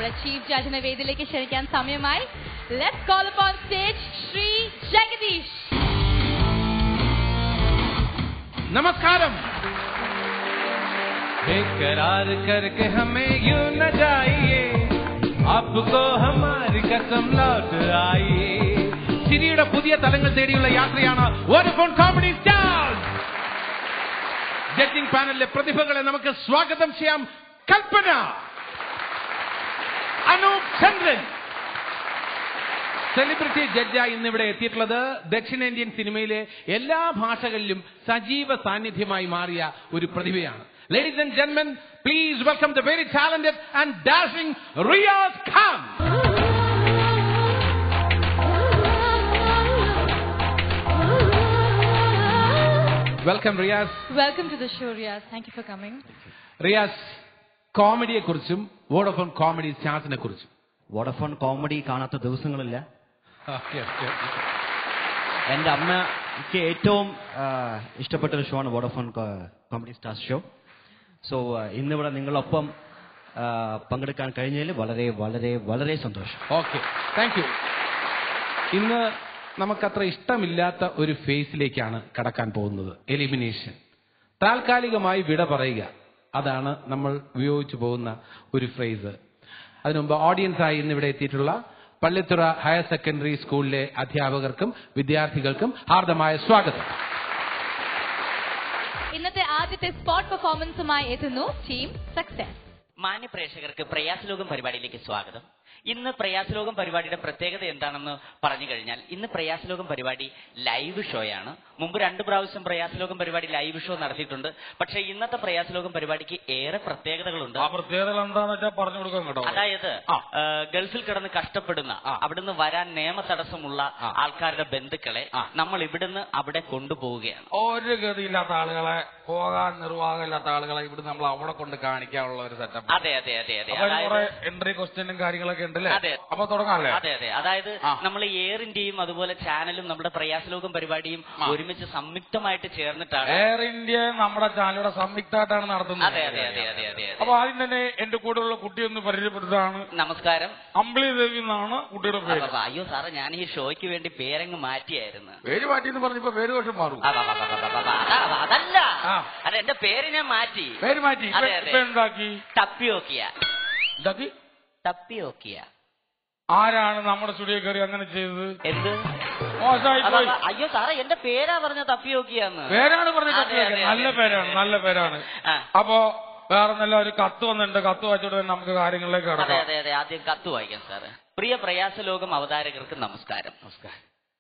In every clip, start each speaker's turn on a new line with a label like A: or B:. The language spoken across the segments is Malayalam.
A: നമ്മുടെ ചീഫ് ജഡ്ജിനെ വേദിയിലേക്ക് ക്ഷണിക്കാൻ സമയമായി let's call upon stage Shri Jagadish
B: नमस्कारम बेकरार करके हमें यूं न जाइए आपको हमारी कसम लौट आइए സിരിയുടെ പുതിയ തലങ്ങൾ തേടിയുള്ള യാത്രയാണ് Vodafone comedy stars judging panel പ്രതിഭകളെ നമുക്ക് സ്വാഗതം ചെയ്യാം കൽപ്പന അനൂപ് ചന്ദ്രൻ സെലിബ്രിറ്റി ജഡ്ജായി ഇന്നിവിടെ എത്തിയിട്ടുള്ളത് ദക്ഷിണേന്ത്യൻ സിനിമയിലെ എല്ലാ ഭാഷകളിലും സജീവ സാന്നിധ്യമായി മാറിയ ഒരു പ്രതിഭയാണ് ലേഡീസ് ആൻഡ് ജെന്മൻ please welcome the very talented and dashing Riyas Khan welcome Riyas
A: welcome to the show Riyas thank you for coming
B: Riyas കോമഡിയെ കുറിച്ചും വോഡഫോൺ കോമഡി സ്റ്റാർസിനെ കുറിച്ചും
C: വോഡഫോൺ കോമഡി കാണാത്ത ദിവസങ്ങളില്ല
B: ഓക്കെ ഓക്കെ
C: എൻ്റെ അമ്മയ്ക്ക് ഏറ്റവും ആ, ഇഷ്ടപ്പെട്ട ഒരു ഷോ ആണ് Vodafone comedy stars show so ഇന്നിവിടെ നിങ്ങളൊപ്പം ആ, പങ്കെടുക്കാൻ കഴിഞ്ഞതിൽ വളരെ വളരെ വളരെ സന്തോഷം
B: ഓക്കെ താങ്ക് യു ഇന്ന് നമുക്കത്ര ഇഷ്ടമില്ലാത്ത ഒരു ഫേസിലേക്കാണ് കടക്കാൻ പോകുന്നത് എലിമിനേഷൻ താൽക്കാലികമായി വിട പറയുക അതാണ് നമ്മൾ ഉപയോഗിച്ചു പോകുന്ന ഒരു ഫ്രേസ് അതിനുമുമ്പ് ഓഡിയൻസായി ഇന്ന് ഇവിടെ എത്തിയിട്ടുള്ള പള്ളിത്തുറ ഹയർ സെക്കൻഡറി സ്കൂളിലെ അധ്യാപകർക്കും വിദ്യാർത്ഥികൾക്കും ഹാർദമായ സ്വാഗതം
A: ഇന്നത്തെ ആദ്യത്തെ സ്പോട്ട് പെർഫോമൻസുമായി എത്തുന്നു ടീം സക്സസ്
D: മാന്യ പ്രേക്ഷകർക്ക് പ്രയാസലോകം പരിപാടിയിലേക്ക് സ്വാഗതം ഇന്ന് പ്രയാസലോകം പരിപാടിയുടെ പ്രത്യേകത എന്താണെന്ന് പറഞ്ഞു കഴിഞ്ഞാൽ ഇന്ന് പ്രയാസലോകം പരിപാടി ലൈവ് ഷോയാണ് മുമ്പ് രണ്ട് പ്രാവശ്യം പ്രയാസലോകം പരിപാടി ലൈവ് ഷോ നടത്തിയിട്ടുണ്ട് പക്ഷേ ഇന്നത്തെ പ്രയാസലോകം പരിപാടിക്ക് ഏറെ പ്രത്യേകതകളുണ്ട്
E: ആ പ്രത്യേകതകൾ എന്താന്ന് വെച്ചാൽ പറഞ്ഞു കൊടുക്കാം കേട്ടോ
D: അതായത്
E: ആ.
D: ആ, ഗൾഫിൽ കിടന്ന് കഷ്ടപ്പെടുന്ന
E: ആ.
D: അവിടുന്ന് വരാൻ നിയമ തടസ്സമുള്ള
E: ആ.
D: ആൾക്കാരുടെ ബന്ധുക്കളെ
E: ആ.
D: നമ്മൾ ഇവിടുന്ന് അവിടെ കൊണ്ടുപോവുകയാണ്
E: ഒരു ഗതിയില്ലാത്ത ആളുകളെ പോകാൻ നിർവാഹമില്ലാത്ത ആളുകളെ ഇവിടെ നമ്മൾ അവിടെ കൊണ്ട് കാണിക്കാനുള്ള ഒരു സെറ്റപ്പ്
D: അതെ അതെ അതെ അതെ
E: അപ്പൊ അതിന് കുറെ
D: അതായത്
E: എൻട്രി ക്വസ്റ്റ്യനും കാര്യങ്ങളൊക്കെ ഉണ്ടല്ലേ
D: അതെ.
E: അപ്പൊ തുടങ്ങാല്ലേ
D: അതെ അതെ അതായത്
E: ആ.
D: നമ്മൾ എയർ ഇന്ത്യയും അതുപോലെ ചാനലും നമ്മുടെ പ്രയാസലോകം പരിപാടിയും
E: ആ.
D: ഒരുമിച്ച് സംയുക്തമായിട്ട് ചേർന്നിട്ടാണ്
E: എയർ ഇന്ത്യ നമ്മുടെ ചാനലിയുടെ സംയുക്തമായിട്ടാണ് നടത്തുന്നത്
D: അതെ അതെ അതെ അതെ അതെ
E: അപ്പൊ
D: അതെ
E: ആദ്യം തന്നെ എന്റെ കൂടെയുള്ള കുട്ടി ഒന്ന് പരിചയപ്പെടുത്താണ്
D: നമസ്കാരം
E: അമ്പിളി ദേവി എന്നാണ് കുട്ടിയുടെ പേര്
D: അപ്പൊ അയ്യോ സാറേ ഞാൻ ഈ ഷോയ്ക്ക് വേണ്ടി പേരങ്ങ് മാറ്റിയായിരുന്നു
E: പേര് മാറ്റി എന്ന് പറഞ്ഞപ്പോ പേര് ദോഷം മാറും
D: അ, അ, അ, അ, അ, അ, അതാ- അതല്ല
E: ആ.
D: അതെ എന്റെ പേര് ഞാൻ മാറ്റി
E: പേര് മാറ്റി ഇപ്പൊ-
D: അതെ, അതെ.
E: ഇപ്പൊ എന്താക്കി
D: തപ്പിയോക്കിയ
E: എന്താക്കി
D: തപ്പിയോക്കിയ
E: ആരാണ് നമ്മുടെ സ്റ്റുഡിയോ കയറി അങ്ങനെ ചെയ്തത്
D: എന്ത്
E: മോശമായി
D: അ,
E: പോയി
D: അ, അയ്യോ സാറേ എന്റെ പേരാ പറഞ്ഞ തപ്പിയോക്കിയാന്ന്
E: പേരാണ് പറഞ്ഞത്
D: അതെ, അതെ,
E: നല്ല
D: അതെ.
E: പേരാണ് നല്ല പേരാണ്
D: ആ.
E: അപ്പോ വേറെ നല്ല ഒരു കത്ത് വന്നിട്ടുണ്ട് കത്ത് വായിച്ചോട്ട് തന്നെ നമുക്ക് കാര്യങ്ങളിലേക്ക്
D: അതെ
E: കടക്കാം
D: അതെ അതെ ആദ്യം കത്ത് വായിക്കാം സാറ് പ്രിയ പ്രയാസലോകം അവതാരകർക്ക് നമസ്കാരം നമസ്കാരം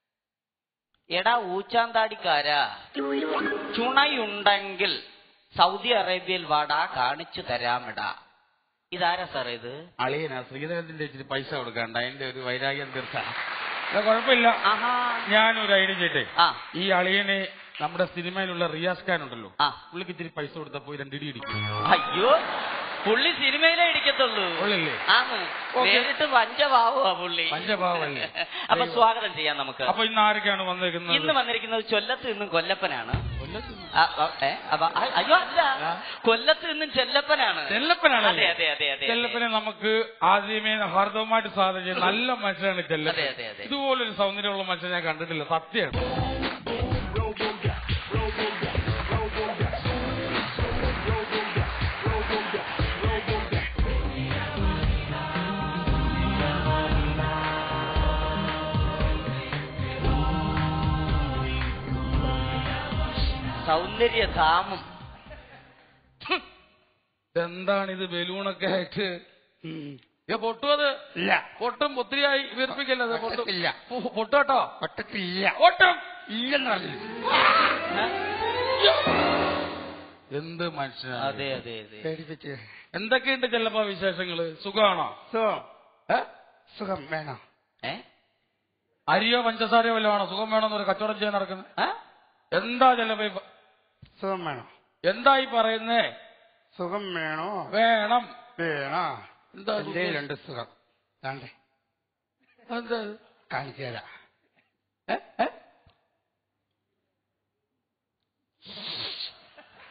D: എടാ ഊച്ചാന്താടിക്കാരാ ചുണയുണ്ടെങ്കിൽ സൗദി അറേബ്യയിൽ വാടാ കാണിച്ചു തരാമിടാ ഇതാരാ സാർ ഇത്
E: അളിയനാ ശ്രീധരത്തിന്റെ ഇച്ചിരി പൈസ കൊടുക്കണ്ട അതിന്റെ ഒരു വൈരാഗ്യം തീർക്കാൻ കുഴപ്പമില്ല
D: ആഹാ
E: ഞാനൊരു ഐഡിയ ചെയ്തേ
D: ആ
E: ഈ അളിയനെ നമ്മുടെ സിനിമയിലുള്ള റിയാസ് ഖാൻ ഉണ്ടല്ലോ
D: ആ.
E: പുള്ളിക്ക് ഇച്ചിരി പൈസ കൊടുത്താൽ പോയി രണ്ടിടി ഇടിക്കും
D: അയ്യോ പുള്ളി സിനിമയിലേ ഇടിക്കത്തുള്ളൂ
E: ഉള്ളില്ലേ?
D: ആന്ന്
E: ഓക്കേ.
D: നേരിട്ട് പഞ്ചഭാവുവാ പുള്ളി
E: പഞ്ചഭാവമല്ലേ?
D: അപ്പൊ
E: ദൈവം.
D: സ്വാഗതം ചെയ്യാം നമുക്ക്
E: അപ്പൊ ഇന്ന് ആരൊക്കെയാണ് വന്നേക്കുന്നത്
D: ഇന്ന് വന്നിരിക്കുന്നത് ചൊല്ലത്ത് നിന്നും കൊല്ലപ്പനാണ് ആ, ആ, ഏ, അപ്പൊ, ആ, അയ്യോ അല്ല
E: ആ.
D: കൊല്ലത്ത് നിന്നും ചെല്ലപ്പനാണ്
E: ചെല്ലപ്പനാണല്ലേ
D: അതെ അതെ അതെ അതെ
E: ചെല്ലപ്പനെ നമുക്ക് ആദ്യമേ ഹാർദവമായിട്ട് സ്വാഗതം ചെയ്യും നല്ല മനുഷ്യനാണ് ചെല്ലപ്പൻ
D: അതെ, അതെ, അതെ.
E: ഇതുപോലൊരു സൗന്ദര്യമുള്ള മനുഷ്യൻ ഞാൻ കണ്ടിട്ടില്ല സത്യമാണ്
D: സൗന്ദര്യധാമം
E: എന്താണ് ഇത് ബലൂണൊക്കെ ആയിട്ട് ഏ, പൊട്ടുമത് ഇല്ല പൊട്ടും ഒത്തിരിയായി വീർപ്പിക്കല്ലത് പൊട്ടും ഇല്ല പൊട്ടോട്ടോ പൊട്ടത്തില്ല പൊട്ടും ഇല്ലെന്ന് പറഞ്ഞു എന്ത് മനുഷ്യനാണ്
D: അതെ അതെ അതെ
E: എന്തൊക്കെയുണ്ട് ചെല്ലപ്പോ വിശേഷങ്ങള് സുഖമാണോ
F: സുഖം
E: ഏ?
F: സുഖം വേണം
D: ഏ
E: അരിയോ പഞ്ചസാരയോ വല്ലതും ആണോ സുഖം വേണമെന്നൊരു കച്ചവടം ചെയ്യാൻ നടക്കുന്നത്
D: ആ?
E: എന്താ ചെല്ലപ്പോ ഈ പ-
F: സുഖം വേണം
E: എന്താ ഈ പറയുന്നേ
F: സുഖം വേണോ
E: വേണം
F: വേണോ
E: എന്താ ഇത്
F: എന്റെ രണ്ട് സുഖം താണ്ടേ
E: എന്താ ഇത്?
F: കാണിച്ചു തരാം
E: ഏ? ഏ?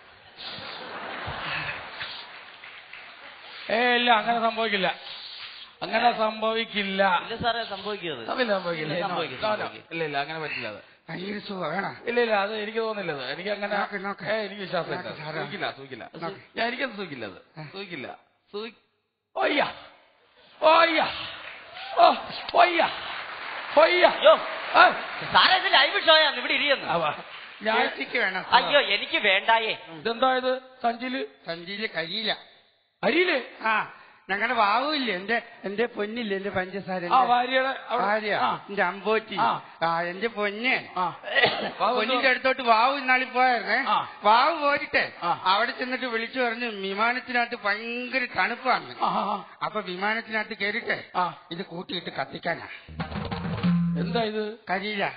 E: ഏ ഇല്ല അങ്ങനെ സംഭവിക്കില്ല അങ്ങനെ സംഭവിക്കില്ല
D: ഇല്ല സാറേ സംഭവിക്കുന്നത്
E: അതില്ല സംഭവിക്കില്ല
D: ഇല്ല,
E: No,
D: സംഭവിക്കും,
E: no, no.
D: സംഭവിക്കും.
E: ഇല്ല ഇല്ല അങ്ങനെ പറ്റില്ല അത്
F: ഭയങ്കര സുഖം വേണ
E: ഇല്ല ഇല്ല അത് എനിക്ക് തോന്നില്ല അത് എനിക്ക് അങ്ങനെ
F: നോക്ക്, നോക്ക്.
E: ഏ എനിക്ക് വിശ്വാസമില്ല
F: നോക്ക് സാറേ.
E: സൂഹിക്കില്ല സൂഹിക്കില്ല
F: നോക്ക്.
E: ഞാൻ എനിക്കത് സൂഹിക്കില്ല അത് സൂഹിക്കില്ല സൂഹി ഒയ്യ ഒയ്യ ഓ ഒയ്യ ഒയ്യ
D: അയ്യോ
E: ആ,
D: സാറേ ഇത് ലൈവ് ഷോയാണ് ഇവിടെ ഇരിക്കുന്നു
E: അവ. ഞാൻ
F: ചേച്ചിക്ക് വേണം
D: അയ്യോ എനിക്ക് വേണ്ടായേ
E: ഇതെന്താ ഇത് സഞ്ചില്
F: സഞ്ചിയില് കരിയില്ല
E: അരിയില്ലേ
F: ആ ഞങ്ങളുടെ വാവുമില്ലേ എന്റെ എന്റെ പൊന്നില്ലേ എന്റെ പഞ്ചസാര
E: ആ ഭാര്യയുടെ അവിടെ-
F: ഭാര്യ
E: ആ,
F: എന്റെ അമ്പോറ്റി
E: ആ.
F: ആ എന്റെ പൊന്ന്
E: ആ. വാവ്
F: പൊന്നിന്റെ അടുത്തോട്ട് വാവ് ഇന്നാളി പോയായിരുന്നേ
E: ആ.
F: വാവ് പോയിട്ട്
E: ആ.
F: അവിടെ ചെന്നിട്ട് വിളിച്ചു പറഞ്ഞു വിമാനത്തിനകത്ത് ഭയങ്കര തണുപ്പാണ്
E: ആ, ആ, ആ.
F: അപ്പൊ വിമാനത്തിനകത്ത് കയറിട്ട്
E: ആ.
F: ഇത് കൂട്ടിയിട്ട് കത്തിക്കാനാ
E: എന്താ ഇത്
F: കരിയില്ല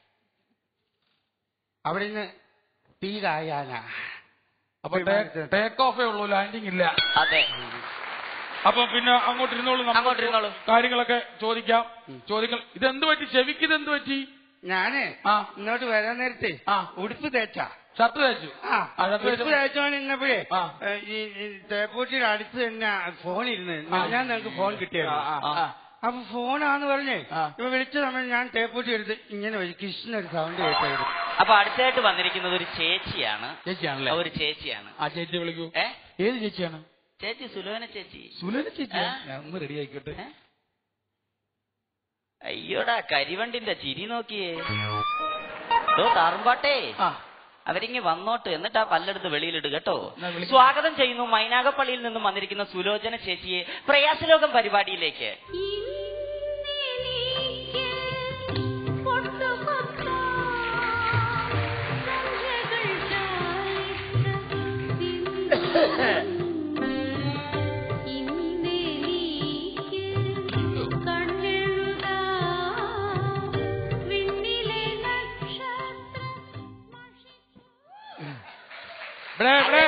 F: അവിടെ നിന്ന് തീ കായാനാ
E: അപ്പൊ
F: വിമാനത്തിൽ.
E: ടേക്ക് ഓഫേ ഉള്ളൂ ലാൻഡിംഗ് ഇല്ല
D: അതെ
E: അപ്പൊ പിന്നെ അങ്ങോട്ട് ഇരുന്നോളൂ നമുക്ക്
D: അങ്ങോട്ട് ഇരുന്നോളൂ.
E: കാര്യങ്ങളൊക്കെ ചോദിക്കാം ചോദിക്കൽ ഇതെന്ത് പറ്റി ചെവിക്ക് ഇതെന്ത് പറ്റി
F: ഞാന്
E: ആ.
F: ഇങ്ങോട്ട് വരാൻ നേരത്തെ
E: ആ.
F: ഉടുപ്പ് തേച്ചാ
E: ഷർട്ട് തേച്ചു
F: ആ
E: ആ, ഷർട്ട്
F: ഉടുപ്പ്
E: തേച്ചു.
F: തേച്ചോണ്ട് ഇന്നപ്പോഴേ
E: ആ.
F: ഏ, ഈ ഈ തേപ്പൂട്ടിയുടെ അടുത്ത് തന്നെ ഫോൺ ഇരുന്ന് ഞാൻ നിങ്ങൾക്ക് ഫോൺ
E: ആ,
F: കിട്ടിയായിരുന്നു
E: ആ, ആ.
F: അപ്പൊ ഫോണാന്ന് പറഞ്ഞേ
E: ആ.
F: ഇപ്പൊ വിളിച്ച സമയം ഞാൻ തേപ്പൂട്ടി എടുത്ത് ഇങ്ങനെ ഒരു കൃഷ്ണ ഒരു സൗണ്ട് കേട്ടായിരുന്നു
D: അപ്പൊ അടുത്തായിട്ട് വന്നിരിക്കുന്നത് ഒരു ചേച്ചിയാണ്
E: ചേച്ചിയാണല്ലേ
D: ഒരു ചേച്ചിയാണ്
E: ആ ചേച്ചി വിളിക്കൂ
D: ഏ
E: ഏത് ചേച്ചിയാണ്
D: ചേച്ചി സുലോന ചേച്ചി
E: സുലന ചേച്ചി
D: ആ.
E: ഞാൻ ഒന്ന് റെഡി ആയിക്കോട്ടെ
D: ഏ? അയ്യോടാ കരിവണ്ടിന്റെ ചിരി നോക്കിയേ ഓ താറുമ്പാട്ടേ
E: ആ
D: അവരിങ്ങി വന്നോട്ട് എന്നിട്ട് ആ പല്ലെടുത്ത് വെളിയിലിട് കേട്ടോ
E: എന്നാ വിളിക്ക്.
D: സ്വാഗതം ചെയ്യുന്നു മൈനാഗപ്പള്ളിയിൽ നിന്നും വന്നിരിക്കുന്ന സുലോചന ചേച്ചിയെ പ്രയാസലോകം പരിപാടിയിലേക്ക്
E: ഇവിടെ ഇവിടെ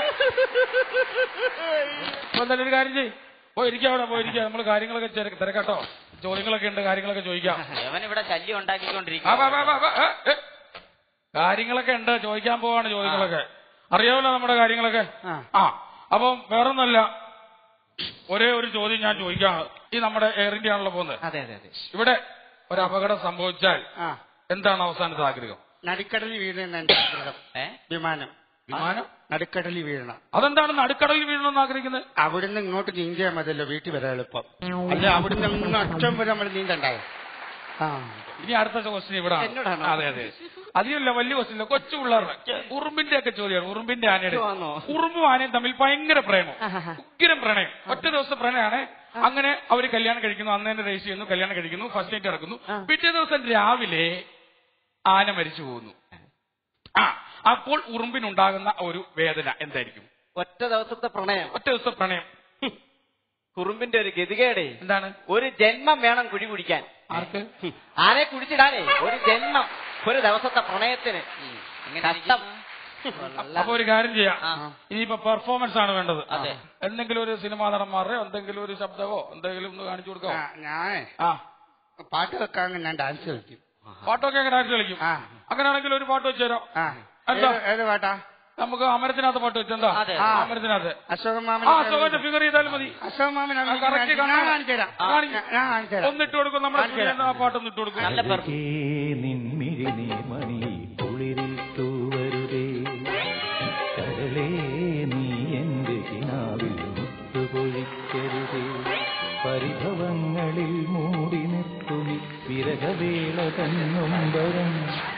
E: ഇപ്പൊ എന്തായാലും ഒരു കാര്യം ചെയ്യ് പോയി ഇരിക്കാം അവിടെ പോയി ഇരിക്കാം നമ്മൾ കാര്യങ്ങളൊക്കെ തിരക്ക് തിരക്കാട്ടോ ചോദ്യങ്ങളൊക്കെ ഉണ്ട് കാര്യങ്ങളൊക്കെ ചോദിക്കാം
D: അവൻ ഇവിടെ ശല്യം
E: ആ, വാ,
D: ഉണ്ടാക്കിക്കൊണ്ടിരിക്കുക
E: വാ, വാ, വാ, ഏ, ഏ. കാര്യങ്ങളൊക്കെ ഉണ്ട് ചോദിക്കാൻ പോവാണ് ചോദ്യങ്ങളൊക്കെ അറിയാമല്ലോ നമ്മുടെ കാര്യങ്ങളൊക്കെ
F: ആ.
E: ആ അപ്പം വേറൊന്നല്ല ഒരേ ഒരു ചോദ്യം ഞാൻ ചോദിക്കാം ഈ നമ്മുടെ എയർ ഇന്ത്യ ആണല്ലോ പോകുന്നത്
F: അതെ അതെ അതെ
E: ഇവിടെ ഒരു അപകടം സംഭവിച്ചാൽ
F: ആ
E: എന്താണ് അവസാനത്തെ ആഗ്രഹം
F: നടുക്കടലിൽ വീഴണം എന്റെ ആഗ്രഹം
D: ഏ
F: വിമാനം
E: വിമാനം
F: നടുക്കടലിൽ വീഴണം
E: അതെന്താണ് നടുക്കടലിൽ വീഴണമെന്ന് ആഗ്രഹിക്കുന്നത്
F: അവിടുന്ന് ഇങ്ങോട്ട് നീന്തിയാൽ മതിയല്ലോ വീട്ടിൽ വരാൻ എളുപ്പം അല്ല അവിടുന്ന് അങ്ങ് അറ്റം വരെ നമ്മൾ നീന്തണ്ടായോ ആ
E: ഇനി അടുത്ത ക്വസ്റ്റ്യൻ ഇവിടെ
F: എന്നോടാണോ?
E: അതെ അതെ അതിനല്ല വലിയ ക്വസ്റ്റ്യൻ ഇല്ല കൊച്ചു പിള്ളേരുടെ ഉറുമ്പിന്റെ ഒക്കെ ചോദ്യമാണ് ഉറുമ്പിന്റെ ആനയുടെ
F: ആണോ?
E: ഉറുമ്പും ആനയും തമ്മിൽ ഭയങ്കര പ്രേമം ഉഗ്രം പ്രണയം ഒറ്റ ദിവസം പ്രണയമാണ് അങ്ങനെ അവർ കല്യാണം കഴിക്കുന്നു അന്ന് തന്നെ രജിസ്റ്റർ ചെയ്യുന്നു കല്യാണം കഴിക്കുന്നു ഫസ്റ്റ് നൈറ്റ് നടക്കുന്നു പിറ്റേ ദിവസം രാവിലെ ആന മരിച്ചു പോകുന്നു ആ അപ്പോൾ ഉറുമ്പിനുണ്ടാകുന്ന ഒരു വേദന എന്തായിരിക്കും
G: ഒറ്റ ദിവസത്തെ പ്രണയം
E: ഒറ്റ ദിവസം പ്രണയം
G: കുറുമ്പിന്റെ ഒരു ഗതികേടേ
E: എന്താണ്
G: ഒരു ജന്മം വേണം കുഴി കുടിക്കാൻ
E: ആർക്ക്
G: ഹും. ആരെ കുടിച്ചിടാനേ ഒരു ജന്മം ഒരു ദിവസത്തെ പ്രണയത്തിന് കഷ്ടം
E: അപ്പൊ ഒരു കാര്യം ചെയ്യാം
D: ആ.
E: ഇനിയിപ്പോ പെർഫോമൻസ് ആണ് വേണ്ടത്
D: അതെ.
E: എന്തെങ്കിലും ഒരു സിനിമാ നടന്മാരുടെ എന്തെങ്കിലും ഒരു ശബ്ദമോ എന്തെങ്കിലും ഒന്ന് കാണിച്ചു കൊടുക്കാവോ
F: ആ, ഞാനേ
E: ആ
F: പാട്ട് വെക്കാൻ ഞാൻ ഡാൻസ് കളിക്കും
E: പാട്ടൊക്കെ ഡാൻസ് കളിക്കും
F: ആ.
E: അങ്ങനെയാണെങ്കിൽ ഒരു പാട്ട് വെച്ചുതരാം
F: ആ
E: എന്താ?
F: ഏത്- ഏത് പാട്ടാ
E: നമുക്ക് അമരത്തിനകത്ത് പാട്ട് വെച്ചെന്താ
D: അതെ.
E: ആ, അമരത്തിനകത്ത്
F: അശോകൻ മാമൻ
E: ആ അശോകന്റെ ഫിഗർ ചെയ്താലും മതി
F: അശോകൻ മാമൻ
E: ആ, correct
F: ഞാൻ
E: കാണാം.
F: കാണിച്ചു തരാം
E: ആ, കാണിക്ക്.
F: ഞാൻ കാണിച്ചു തരാം
E: ഒന്നിട്ട് കൊടുക്കും നമ്മുടെ
F: കാണിച്ചു തരാം.
E: സ്റ്റുഡിയോന്ന് ആ പാട്ടൊന്ന് ഇട്ട് കൊടുക്കും
D: നല്ല പെർഫോം
H: നിൻമിഴി നീർമണി കുളിരിൽ തൂവരുതേ കടലേ നീ എന്റെ കിനാവിൽ മുത്തുപൊഴിക്കരുതേ പരിഭവങ്ങളിൽ മൂടി നിർത്തുമി വിരഹവേള തന്നുംബരം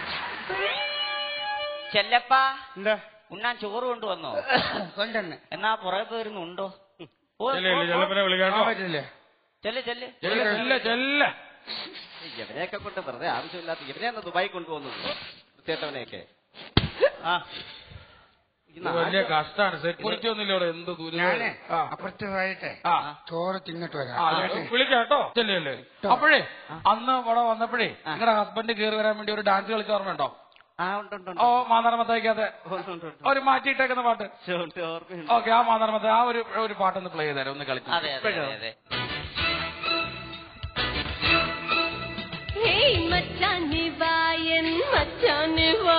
D: ചെല്ലപ്പാ
F: എന്താ
D: ഉണ്ണാൻ ചോറ് കൊണ്ടുവന്നോ
F: കൊണ്ടെന്നെ
D: എന്നാ പുറകെ പോയിരുന്നു ഉണ്ടോ പോ,
E: ചെല്ലേ
D: പോ, പോ.
E: ചെല്ലപ്പനെ വിളിക്കാട്ടോ
F: പറ്റില്ലേ
D: ചെല്ല് ചെല്ല്
E: ചെല്ല ചെല്ല ചെല്ല
G: ഇവനെയൊക്കെ കൊണ്ട് വെറുതെ ആവശ്യമില്ലാത്ത ഇവനെയാണ് ദുബായി കൊണ്ടുപോകുന്നത് വൃത്തിയേട്ടവനെയൊക്കെ ആ
E: ഇത് വലിയ കഷ്ടാണ് സെക്യൂരിറ്റി ഒന്നുമില്ല ഇവിടെ എന്ത്
F: ഞാനേ
E: ദൂരം ആ
F: അപ്പുറത്ത് പോയിട്ട്
E: ആ
F: ചോറ് തിന്നിട്ട് വരാം
E: ആ, അത് വിളിക്കാട്ടോ ചെല്ലേ അപ്പോഴേ അന്ന് ഇവിടെ വന്നപ്പോഴേ നിങ്ങളുടെ ഹസ്ബൻഡ് കയറി വരാൻ വേണ്ടി ഒരു ഡാൻസ് കളിച്ച ഓർമ്മയുണ്ടോ
G: ആ ഉണ്ട് ഉണ്ട്
E: ഓ മാതാരമത്തയ്ക്കകത്ത്
G: ഉണ്ട് ഉണ്ട് ഉണ്ട്
E: ഒരു മാറ്റിയിട്ടേക്കുന്ന പാട്ട്
G: ഉണ്ട് ഓർമ്മയുണ്ട്
E: ഓക്കെ ആ മാതാരമത്ത ആ ഒരു ഒരു പാട്ടൊന്ന് പ്ലേ ചെയ്തേരാം ഒന്ന് കളിച്ചു
D: അതെ അതെ അതെ അതെ
A: ഹേയ് മച്ചാനെ വായൻ മച്ചാനെ വാ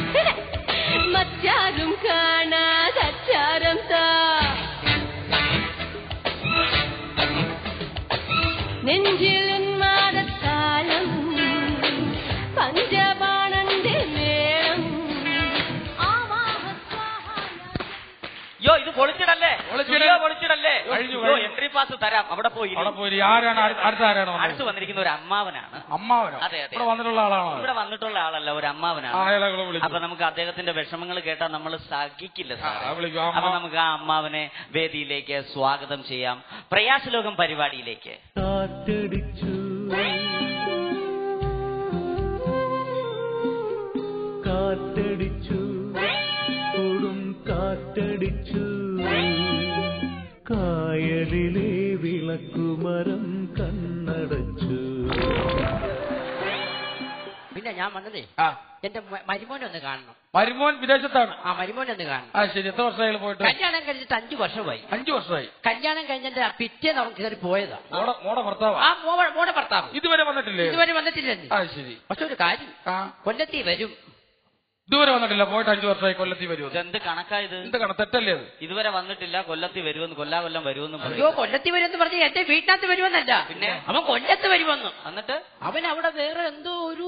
A: മറ്റാരും കാണാതെ അച്ചാരം താ നെഞ്ചിലിൻ മാതത്താലം പഞ്ചബാണന്റെ മേളം
D: യോ ഇത് പൊളിച്ചിടല്ലേ
E: പൊളിച്ചിട-
D: സ്റ്റുഡിയോ പൊളിച്ചിടല്ലേ
E: കഴിഞ്ഞു,
D: യോ
E: കഴിഞ്ഞു.
D: എൻട്രി പാസ് തരാം അവിടെ പോയി
E: അവിടെ പോയി ആരാണ് അടുത്ത- അടുത്ത ആരാണ് വന്നത്?
D: അടുത്ത് വന്നിരിക്കുന്ന ഒരു അമ്മാവനാണ്
E: അമ്മാവനോ
D: അതെ, അതെ.
E: ഇവിടെ വന്നിട്ടുള്ള ആളാണോ
D: ഇവിടെ വന്നിട്ടുള്ള ആളല്ല ഒരു
E: ആ,
D: അമ്മാവനാണ്
E: അയാളെ കൂടെ വിളിച്ചു.
D: അപ്പൊ നമുക്ക് അദ്ദേഹത്തിന്റെ വിഷമങ്ങൾ കേട്ടാൽ നമ്മൾ സഹിക്കില്ല സാറേ.
E: ആ, വിളിക്കൂ. ആ അമ്മ-
D: അപ്പൊ നമുക്ക് ആ അമ്മാവനെ വേദിയിലേക്ക് സ്വാഗതം ചെയ്യാം പ്രയാസലോകം പരിപാടിയിലേക്ക്
H: കാറ്റടിച്ചു കാറ്റടിച്ചു കൊടും കാറ്റടിച്ചു കായലിലെ വിളക്കുമരം കണ്ണടച്ചു
I: പിന്നെ ഞാൻ വന്നതേ
E: ആ
I: എന്റെ മ- മരുമോനെ ഒന്ന് കാണണം
E: മരുമോൻ വിദേശത്താണ്
I: ആ മരുമോനെ ഒന്ന് കാണണം
E: ആ ശരി എത്ര വർഷമായി പോയിട്ട്
I: കല്യാണം കഴിഞ്ഞിട്ട് അഞ്ചു വർഷമായി
E: അഞ്ചു വർഷമായി
I: കല്യാണം കഴിഞ്ഞിട്ട് പിറ്റേന്ന് അവൻ കയറി പോയതാ
E: മോടെ മോടെ ഭർത്താവാ
I: ആ മോടെ മോടെ ഭർത്താവ്
E: ഇതുവരെ വന്നിട്ടില്ലേ
I: ഇതുവരെ വന്നിട്ടില്ലെന്ന്
E: ആ ശരി
I: പക്ഷെ ഒരു കാര്യം
E: ആ
I: കൊല്ലത്തി വരും
E: ഇതുവരെ വന്നിട്ടില്ല പോയിട്ട് അഞ്ചു വർഷമായി കൊല്ലത്തിൽ വരുമോ
D: ഇതെന്ത് കണക്കായത്
E: എന്ത് കണ തെറ്റല്ലേ അത്
D: ഇതുവരെ വന്നിട്ടില്ല കൊല്ലത്തിൽ വരുമെന്ന് കൊല്ലാ കൊല്ലം വരുമെന്ന്
I: അയ്യോ
D: പറയും
I: കൊല്ലത്തി വരുമെന്ന് പറഞ്ഞ് എന്റെ വീട്ടിനകത്ത് വരുമെന്നല്ല
D: പിന്നെ?
I: അവൻ കൊല്ലത്ത് വരുമെന്ന്
D: എന്നിട്ട്
I: അവൻ അവിടെ വേറെ എന്തോ ഒരു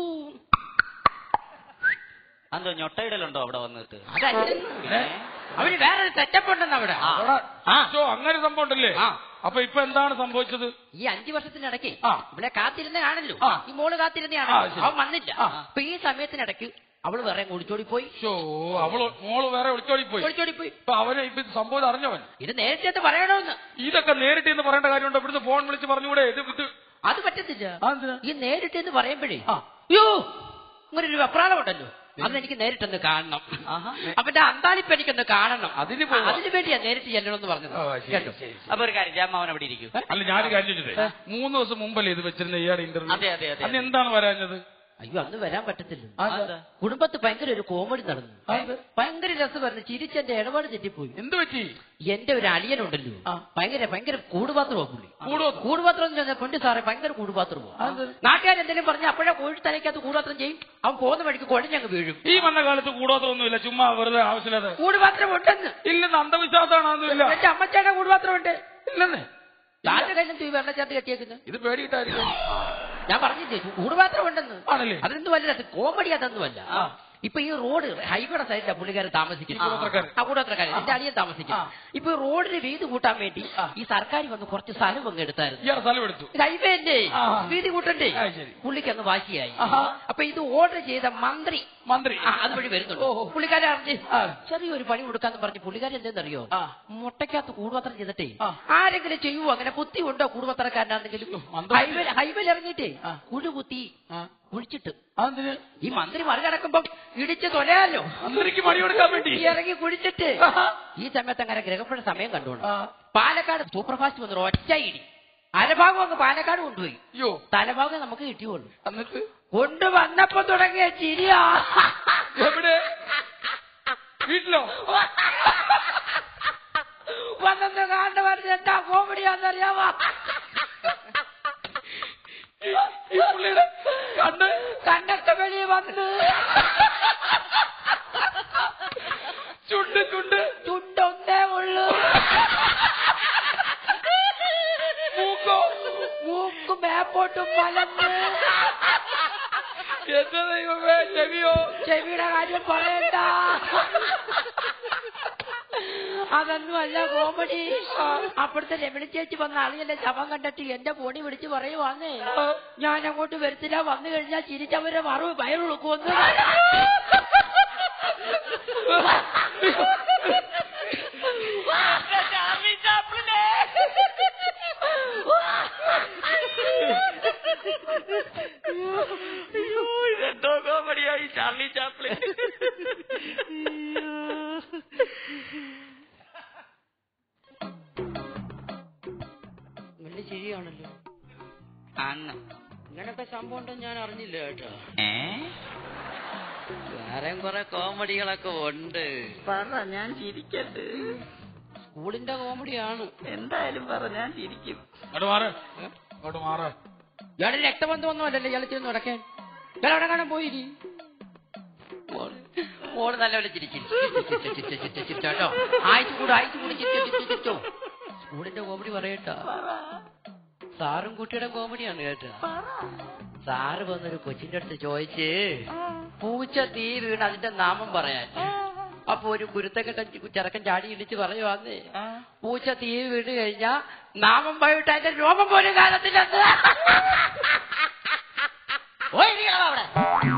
D: എന്തോ ഞൊട്ടയിടലുണ്ടോ അവിടെ വന്നിട്ട്
I: അതല്ല അവന് വേറെ ഒരു സെറ്റപ്പ് ഉണ്ടെന്ന് അവിടെ
E: അവിടെ
I: ആ.
E: ഷോ അങ്ങനെ സംഭവം ഉണ്ടല്ലേ
I: ആ.
E: അപ്പൊ ഇപ്പൊ എന്താണ് സംഭവിച്ചത്
I: ഈ അഞ്ചു വർഷത്തിനിടയ്ക്ക്
E: ആ.
I: ഇവിടെ കാത്തിരുന്ന കാണല്ലോ
E: ആ.
I: ഈ മോള്
E: ആ,
I: കാത്തിരുന്നയാണല്ലോ
E: ശരി.
I: അവൻ വന്നില്ല
E: ആ.
I: അപ്പൊ ഈ സമയത്തിനിടയ്ക്ക് അവള് വേറെ കുടിച്ചോടി പോയി
E: ഷോ അവള് മോള് വേറെ ഒളിച്ചോടി പോയി
I: കുടിച്ചോടി പോയി
E: ഇപ്പൊ അവന് ഇപ്പൊ ഇത് സംഭവം അറിഞ്ഞവൻ
I: ഇത് നേരത്തെ അത് പറയണമെന്ന്
E: ഇതൊക്കെ നേരിട്ട് എന്ന് പറയേണ്ട കാര്യമുണ്ട് ഇവിടുന്ന് ഫോൺ വിളിച്ച് പറഞ്ഞൂടെ ഇത് ഇത്
I: അത് പറ്റത്തില്ല
E: ആ, എന്തിനാ?
I: ഈ നേരിട്ട് എന്ന് പറയുമ്പോഴേ
E: ആ.
I: അയ്യോ ഇങ്ങനെ ഒരു വെപ്രാളം ഉണ്ടല്ലോ അതെനിക്ക് നേരിട്ടൊന്ന് കാണണം
D: ആഹാ.
I: അവന്റെ അന്താളിപ്പ് എനിക്കൊന്ന് കാണണം
E: അതിന് പോവാ.
I: അതിനു വേണ്ടിയാ നേരിട്ട് ചെല്ലണമെന്ന് പറഞ്ഞത്
E: ആ, ശരി,
I: കേട്ടോ
E: ശരി.
D: അപ്പൊ ഒരു കാര്യം ചെയ്യാം അവൻ അവിടെ ഇരിക്കും
E: അല്ല ഞാനൊരു കാര്യം ചോദിച്ചതേ മൂന്ന് ദിവസം മുമ്പല്ലേ ഇത് വെച്ചിരുന്ന ഇയാളുടെ ഇന്റർവ്യൂ
D: അതെ, അതെ, അതെ,
E: അന്ന് എന്താണ് വരാഞ്ഞത്
I: അയ്യോ അന്ന് വരാൻ പറ്റത്തില്ല
E: അതെന്താ?
I: കുടുംബത്ത് ഭയങ്കര ഒരു കോമഡി നടന്നു
E: അതെന്ത്?
I: ഭയങ്കര രസമായിരുന്നു ചിരിച്ചെന്റെ ഇടപാട് തെറ്റിപ്പോയി
E: എന്ത് പറ്റി
I: എന്റെ ഒരു അളിയനുണ്ടല്ലോ ഭയങ്കര ഭയങ്കര കൂടുപാത്രമാ പുള്ളി
E: കൂടുവോ?
I: കൂടുപാത്രം എന്ന് പറഞ്ഞാൽ പൊണ്ടി സാറേ ഭയങ്കര കൂടുപാത്രമോ നാട്ടുകാരെന്തെങ്കിലും പറഞ്ഞ അപ്പോഴേ കോഴി തലയ്ക്കകത്ത് കൂടുപാത്രം ചെയ്യും അവൻ പോകുന്ന വഴിക്ക് കുഴഞ്ഞങ്ങ് വീഴും
E: ഈ വന്ന കാലത്ത് കൂടാത്തൊന്നുമില്ല ചുമ്മാ വെറുതെ ആവശ്യമില്ലാതെ
I: കൂടുപാത്രം ഉണ്ടെന്ന്
E: ഇല്ലെന്ന് അന്ധവിശ്വാസമാണ് അതൊന്നുമില്ല
I: എന്റെ അമ്മച്ചേടെ കൂടുപാത്രം ഉണ്ട്
E: ഇല്ലെന്ന്
I: താന്റെ കയ്യിലും തീ വെള്ളച്ചാട്ട് കെട്ടിയേക്കുന്നത്
E: ഇത് പേടിയിട്ടായിരിക്കും
I: ഞാൻ പറഞ്ഞില്ലേ കൂടുപാത്രം ഉണ്ടെന്ന്
E: ആണല്ലേ?
I: അതെന്ത് വല്ല കോമഡി അതൊന്നുമല്ല ഇപ്പൊ ഈ റോഡ് ഹൈവേയുടെ സൈഡിലാണ് പുള്ളിക്കാരൻ താമസിക്കുന്നത്
E: കൂടോത്രക്കാരൻ.
I: ആ കൂടോത്രക്കാരൻ എന്റെ അളിയൻ താമസിക്കുന്നത് ഇപ്പൊ ഈ റോഡിന് വീതി കൂട്ടാൻ വേണ്ടി ഈ സർക്കാർ വന്ന് കുറച്ച് സ്ഥലം അങ്ങ് എടുത്തായിരുന്നു
E: ഇയാൾ സ്ഥലം എടുത്തു
I: ഹൈവേ അല്ലേ
E: ആ.
I: വീതി കൂട്ടണ്ടേ
E: ആ, ശരി.
I: പുള്ളിക്ക് അങ്ങ് വാശിയായി
E: ആഹാ.
I: അപ്പൊ ഇത് ഓർഡർ ചെയ്ത മന്ത്രി
E: മന്ത്രി
I: ആ, അതുവഴി വരുന്നുണ്ട് പുള്ളിക്കാരെ അറിഞ്ഞ് ചെറിയൊരു പണി കൊടുക്കാന്ന് പറഞ്ഞ് പുള്ളിക്കാരൻ എന്തെന്നറിയോ
E: ആ.
I: മുട്ടയ്ക്കകത്ത് കൂടുപത്രം ചെയ്തിട്ടേ
E: ആ.
I: ആരെങ്കിലും ചെയ്യുവോ അങ്ങനെ കുത്തി ഉണ്ടോ കൂടുപത്രക്കാരനാണെങ്കിലും
E: മന്ത്രി-
I: ഹൈവേ ഹൈവേയിൽ ഇറങ്ങിയിട്ടേ കുഴി കുത്തി കുഴിച്ചിട്ട്
E: അതിന്
I: ഈ മന്ത്രി മറികടക്കുമ്പം ഇടിച്ച് തൊലയാലോ
E: മന്ത്രിക്ക് പണി കൊടുക്കാൻ വേണ്ടി
I: ഈ ഇറങ്ങി കുഴിച്ചിട്ട് ഈ സമയത്ത് അങ്ങനെ ഗ്രഹപ്പഴ സമയം കണ്ടുകൊണ്ട് പാലക്കാട് സൂപ്പർഫാസ്റ്റ് വന്നു ഒറ്റ ഇടി അരഭാഗം അങ്ങ് പാലക്കാട് കൊണ്ടുപോയി
E: അയ്യോ
I: തലഭാഗം നമുക്ക് കിട്ടിയുള്ളൂ
E: എന്നിട്ട്
I: കൊണ്ടുവന്നപ്പോ തുടങ്ങിയ ചിരിയാ
E: എവിടെ വീട്ടിലോ
I: വന്നെന്ന് കാണുന്ന പറഞ്ഞ എന്താ കോമഡിയാന്നറിയാമോ
E: ഈ പുള്ളിയുടെ കണ്ണ്
I: കണ്ണൊക്കെ വെളിയിൽ വന്ന്
E: ചുണ്ട് ചുണ്ട്
I: ചുണ്ടൊന്നേ ഉള്ളൂ
E: മൂക്കോ
I: മൂക്ക് മേപ്പോട്ടും മലന്ന്
E: എന്റെ ദൈവമേ ചെവിയോ
I: ചെവിയുടെ കാര്യം പറയണ്ട അതൊന്നും അല്ല കോമഡി അപ്പുറത്തെ രമണി ചേച്ചി വന്ന ആളിയല്ലേ ശവം കണ്ടിട്ട് എന്റെ ഫോണി വിളിച്ച് പറയുവാന്നേ ഞാൻ അങ്ങോട്ട് വരത്തില്ല വന്നു കഴിഞ്ഞാൽ ചിരിച്ചവരെ മറവ് പയറുളുക്കുമെന്ന്
D: എന്തോ കോമഡിയായി ചാർലി ചാപ്ലിൻ
I: വലിയ ചിരിയാണല്ലോ
D: അന്ന്
I: ഇങ്ങനൊക്കെ സംഭവം ഉണ്ടെന്ന് ഞാൻ അറിഞ്ഞില്ല കേട്ടോ
D: ഏ
I: വേറെയും കുറെ കോമഡികളൊക്കെ ഉണ്ട്
G: പറ ഞാൻ ചിരിക്കട്ടെ
I: സ്കൂളിന്റെ കോമഡിയാണ്
G: എന്തായാലും പറ ഞാൻ ചിരിക്കും
E: അങ്ങോട്ട് മാറ് അങ്ങോട്ട് മാറ്
I: ഇയാളെ രക്തബന്ധമൊന്നും അല്ലല്ലോ ഇയാളെ ചെന്ന് നടക്കാൻ ഇയാൾ അവിടെ കാണാൻ പോയിരി ഓട് നല്ലപോലെ ചിരിക്കും കേട്ടോ ആഴ്ച കൂടെ ആഴ്ച കൂടെ ചിരിച്ചോ ചിരിച്ചോ ചിരിച്ചോ സ്കൂളിന്റെ കോമഡി പറയട്ടോ സാറും കുട്ടിയുടെ കോമഡിയാണ് കേട്ടോ സാറ് വന്നൊരു കൊച്ചിന്റെ അടുത്ത് ചോദിച്ച് പൂച്ച തീ വീണ് അതിന്റെ നാമം പറയാൻ അപ്പൊ ഒരു കുരുത്തക്കെട്ട ചെറുക്കൻ ചാടി ഇടിച്ച് പറയുവാന്ന് പൂച്ച തീ വീണ് കഴിഞ്ഞാ നാമം പോയിട്ട് അതിന്റെ രോമം പോലും കാലത്തില്ലെന്ന് ഓ ഇരിക്കണം അവിടെ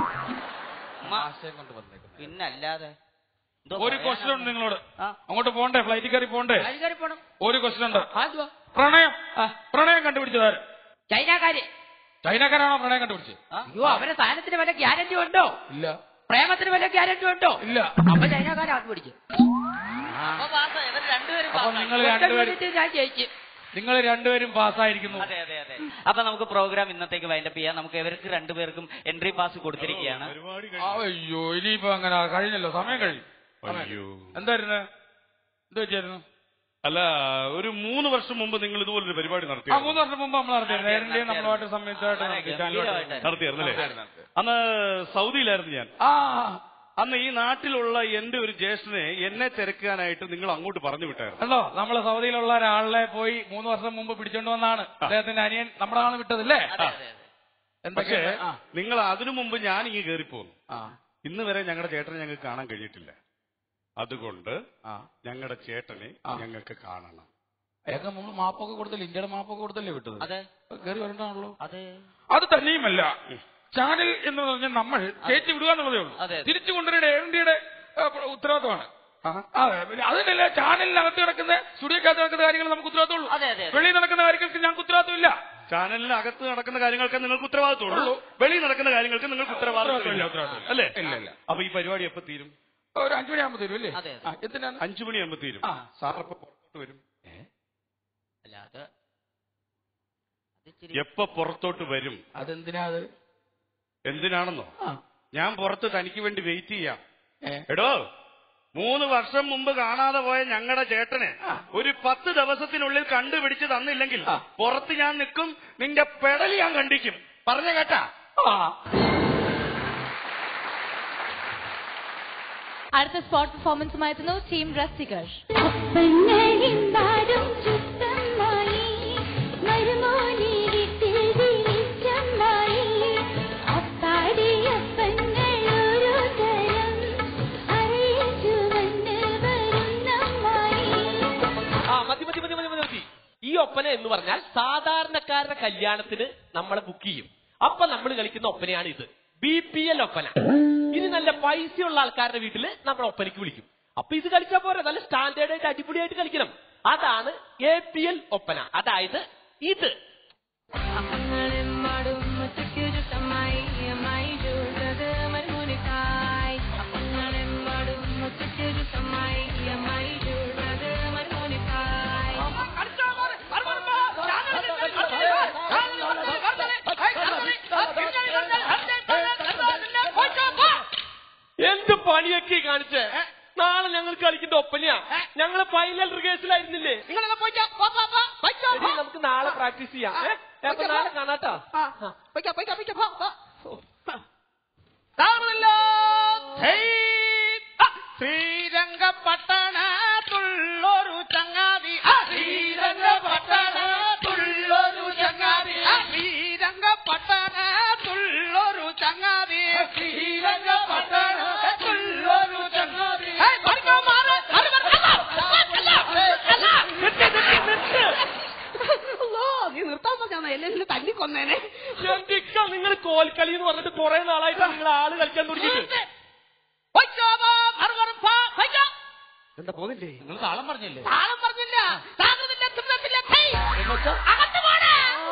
B: ആശയം കൊണ്ട് വന്നേക്കുന്നത്
D: പിന്നല്ലാതെ എന്തോ
E: ഒരു
D: പറയാനാ?
E: ക്വസ്റ്റ്യൻ ഉണ്ട് നിങ്ങളോട്
D: ആ.
E: അങ്ങോട്ട് പോണ്ടേ ഫ്ലൈറ്റിൽ കയറി പോണ്ടേ
I: അഴികറി പോണം
E: ഒരു ക്വസ്റ്റ്യൻ ഉണ്ട്
I: ആദ്യമാ
E: പ്രണയം പ്രണയം കണ്ടുപിടിച്ചതാര്
I: ചൈനക്കാര്
E: ചൈനക്കാരാണോ പ്രണയം കണ്ടുപിടിച്ചത്
I: അയ്യോ അവരെ സാധനത്തിന് വല്ല ഗ്യാരണ്ടി ഉണ്ടോ
E: ഇല്ല
I: പ്രേമത്തിന് വല്ല ഗ്യാരണ്ടി ഉണ്ടോ
E: ഇല്ല
I: അപ്പൊ ചൈനക്കാരെ അത് പിടിച്ചു
D: അപ്പൊ പാസ്സായി. ഇവര് രണ്ടുപേരും
E: അപ്പൊ
D: പാസ്സായി.
E: നിങ്ങൾ
I: ഒറ്റ
E: രണ്ടുപേരും
I: മിനിറ്റ് ഞാൻ ജയിച്ചു
E: നിങ്ങൾ രണ്ടുപേരും പാസ്സായിരിക്കുന്നു
D: അതെ അതെ അതെ അപ്പൊ നമുക്ക് പ്രോഗ്രാം ഇന്നത്തേക്ക് വൈൻഡപ്പ് ചെയ്യാം നമുക്ക് ഇവർക്ക് രണ്ടുപേർക്കും എൻട്രി പാസ് കൊടുത്തിരിക്കുകയാണ്
E: അയ്യോ ഇനിയിപ്പോ അങ്ങനെ കഴിഞ്ഞല്ലോ സമയം കഴിയും സമയം.
J: അയ്യോ.
E: എന്തായിരുന്നു എന്ത് വെച്ചായിരുന്നു
J: അല്ല ഒരു മൂന്ന് വർഷം മുമ്പ് നിങ്ങൾ ഇതുപോലൊരു പരിപാടി നടത്തി
E: ആ മൂന്ന് വർഷം മുമ്പ് നമ്മൾ നടത്തിയിരുന്നു നേരിന്റെ നമ്മളായിട്ട് സംയുക്തമായിട്ട് നടത്തി ചാനലുമായിട്ട്.
J: നടത്തിയായിരുന്നല്ലേ
E: നടത്തി.
J: അന്ന് സൗദിയിലായിരുന്നു ഞാൻ
E: ആ
J: അന്ന് ഈ നാട്ടിലുള്ള എന്റെ ഒരു ജ്യേഷ്ഠനെ എന്നെ തിരക്കാനായിട്ട് നിങ്ങൾ അങ്ങോട്ട് പറഞ്ഞു വിട്ടായിരുന്നു
E: കണ്ടോ നമ്മള് സൗദിയിലുള്ള ഒരാളെ പോയി മൂന്ന് വർഷം മുമ്പ് പിടിച്ചോണ്ട് വന്നാണ് അദ്ദേഹത്തിന്റെ അനിയൻ നമ്മുടെ ആണ് വിട്ടതല്ലേ
J: പക്ഷേ
E: എന്തൊക്കെ ആ
J: നിങ്ങൾ അതിനു മുമ്പ് ഞാൻ ഇങ്ങ് കയറിപ്പോന്നു
E: ആ
J: ഇന്ന് വരെ ഞങ്ങളുടെ ചേട്ടനെ ഞങ്ങൾക്ക് കാണാൻ കഴിഞ്ഞിട്ടില്ല അതുകൊണ്ട്
E: ആ
J: ഞങ്ങളുടെ ചേട്ടനെ
E: ആ.
J: ഞങ്ങൾക്ക് കാണണം
E: അയാൾക്ക് നമ്മൾ മാപ്പൊക്കെ കൊടുത്തില്ല ഇന്ത്യയുടെ മാപ്പൊക്കെ കൊടുത്തല്ലേ വിട്ടത്
D: അതെ
E: കയറി വരണ്ടാണല്ലോ
D: അതെ
E: അത് തന്നെയുമല്ല ചാനൽ എന്ന് പറഞ്ഞാൽ നമ്മൾ കയറ്റി വിടുക എന്നുള്ളതേ ഉള്ളൂ
D: അതെ.
E: തിരിച്ചു കൊണ്ടുവരേണ്ട എയർ ഇന്ത്യയുടെ ആ, ഉത്തരവാദിത്തമാണ് അതെ പിന്നെ അതിനല്ല ചാനലിനകത്ത് കിടക്കുന്ന സ്റ്റുഡിയോക്കകത്ത് നടക്കുന്ന കാര്യങ്ങൾ നമുക്ക് ഉത്തരവാദിത്തമുള്ളൂ
D: അതെ, അതെ, അതെ.
E: വെളിയിൽ നടക്കുന്ന കാര്യങ്ങൾക്ക് ഞങ്ങൾക്ക് ഉത്തരവാദിത്തമില്ല
J: ചാനലിനകത്ത് നടക്കുന്ന കാര്യങ്ങൾക്ക് നിങ്ങൾക്ക് ഉത്തരവാദിത്തമുള്ളൂ വെളിയിൽ നടക്കുന്ന കാര്യങ്ങൾക്ക് നിങ്ങൾക്ക് ഉത്തരവാദിത്തമില്ല
E: ഉത്തരവാദിത്തമില്ല.
J: അല്ലേ
E: ഇല്ല, ഇല്ല.
J: അപ്പൊ ഈ പരിപാടി എപ്പോ തീരും
E: ഒരു അഞ്ചു മണിയാകുമ്പോ തരും അല്ലേ
D: അതെ, അതെ.
E: ആ, എന്തിനാണ്
J: അഞ്ചു മണിയാകുമ്പോ തീരും
E: ആ.
J: സാറപ്പോ പുറത്തോട്ട് വരും
D: അല്ല അത് അത് ഇച്ചിരി
J: എപ്പോ പുറത്തോട്ട് വരും
E: അതെന്തിനാ അത്
J: എന്തിനാണെന്നോ
E: ആ
J: ഞാൻ പുറത്ത് തനിക്ക് വേണ്ടി വെയിറ്റ് ചെയ്യാം
E: ഏ
J: എടോ മൂന്ന് വർഷം മുമ്പ് കാണാതെ പോയ ഞങ്ങളുടെ ചേട്ടനെ ഒരു പത്ത് ദിവസത്തിനുള്ളിൽ കണ്ടുപിടിച്ച് തന്നില്ലെങ്കിൽ
E: ആ.
J: പുറത്ത് ഞാൻ നിൽക്കും നിന്റെ പെടൽ ഞാൻ കണ്ടിക്കും പറഞ്ഞ കേട്ടാ
E: ആ
A: അടുത്ത സ്പോട്ട് പെർഫോമൻസുമായി എത്തുന്നു ടീം രസികർ
K: അപ്പങ്ങളിന്താരും ചുത്തമായി മരുമോനെ വീട്ടിൽ വിളിച്ചമ്മായി അപ്പാടിയപ്പങ്ങളൊരു തരം അറിയിച്ചു വന്ന് വരുന്നമ്മായി
L: ആ മതി മതി മതി മതി മതി മതി ഈ ഒപ്പന എന്ന് പറഞ്ഞാൽ സാധാരണക്കാരുടെ കല്യാണത്തിന് നമ്മളെ ബുക്ക് ചെയ്യും അപ്പൊ നമ്മൾ കളിക്കുന്ന ഒപ്പനയാണ് ഇത് ബി പി എൽ ഒപ്പന ഇനി നല്ല പൈസയുള്ള ആൾക്കാരുടെ വീട്ടില് നമ്മൾ ഒപ്പനയ്ക്ക് വിളിക്കും അപ്പൊ ഇത് കളിച്ചാൽ പോരാ നല്ല സ്റ്റാൻഡേർഡ് ആയിട്ട് അടിപൊളിയായിട്ട് കളിക്കണം അതാണ് എ പി എൽ ഒപ്പന അതായത് ഇത് എന്ത് പണിയൊക്കെ ഈ കാണിച്ചേ നാളെ ഞങ്ങൾ കളിക്കുന്ന ഒപ്പനയാ ഞങ്ങള് ഫൈനൽ റിഹേഴ്സലായിരുന്നില്ലേ എടി, നമുക്ക് നാളെ പ്രാക്ടീസ് ചെയ്യാം ഏ? അപ്പൊ നാളെ കാണാട്ടോ
F: ശ്രീരംഗപട്ടണത്തുള്ളൊരു ചങ്ങാതി ശ്രീരംഗപട്ടണത്തുള്ളൊരു ചങ്ങാതി ശ്രീരംഗപട്ടണത്തുള്ളൊരു ചങ്ങാതി ശ്രീരംഗപട്ടണത്തുള്ളൊരു ചങ്ങാതി
I: നീ നിർത്താൻ പറഞ്ഞാ എല്ലാം തല്ലി കൊന്നേനെ
L: എന്റെ ഇക്ക നിങ്ങൾ കോൽക്കളി എന്ന് പറഞ്ഞിട്ട് കുറെ നാളായിട്ട് നിങ്ങൾ ആള് കളിക്കാൻ തുടങ്ങിയിട്ട് എന്താ പോകുന്നില്ലേ
E: നിങ്ങൾ താളം പറഞ്ഞില്ലേ
I: താളം പറഞ്ഞില്ല താങ്ങുന്നില്ല തിന്നത്തില്ല ഥൈ. അകത്ത് പോടാ.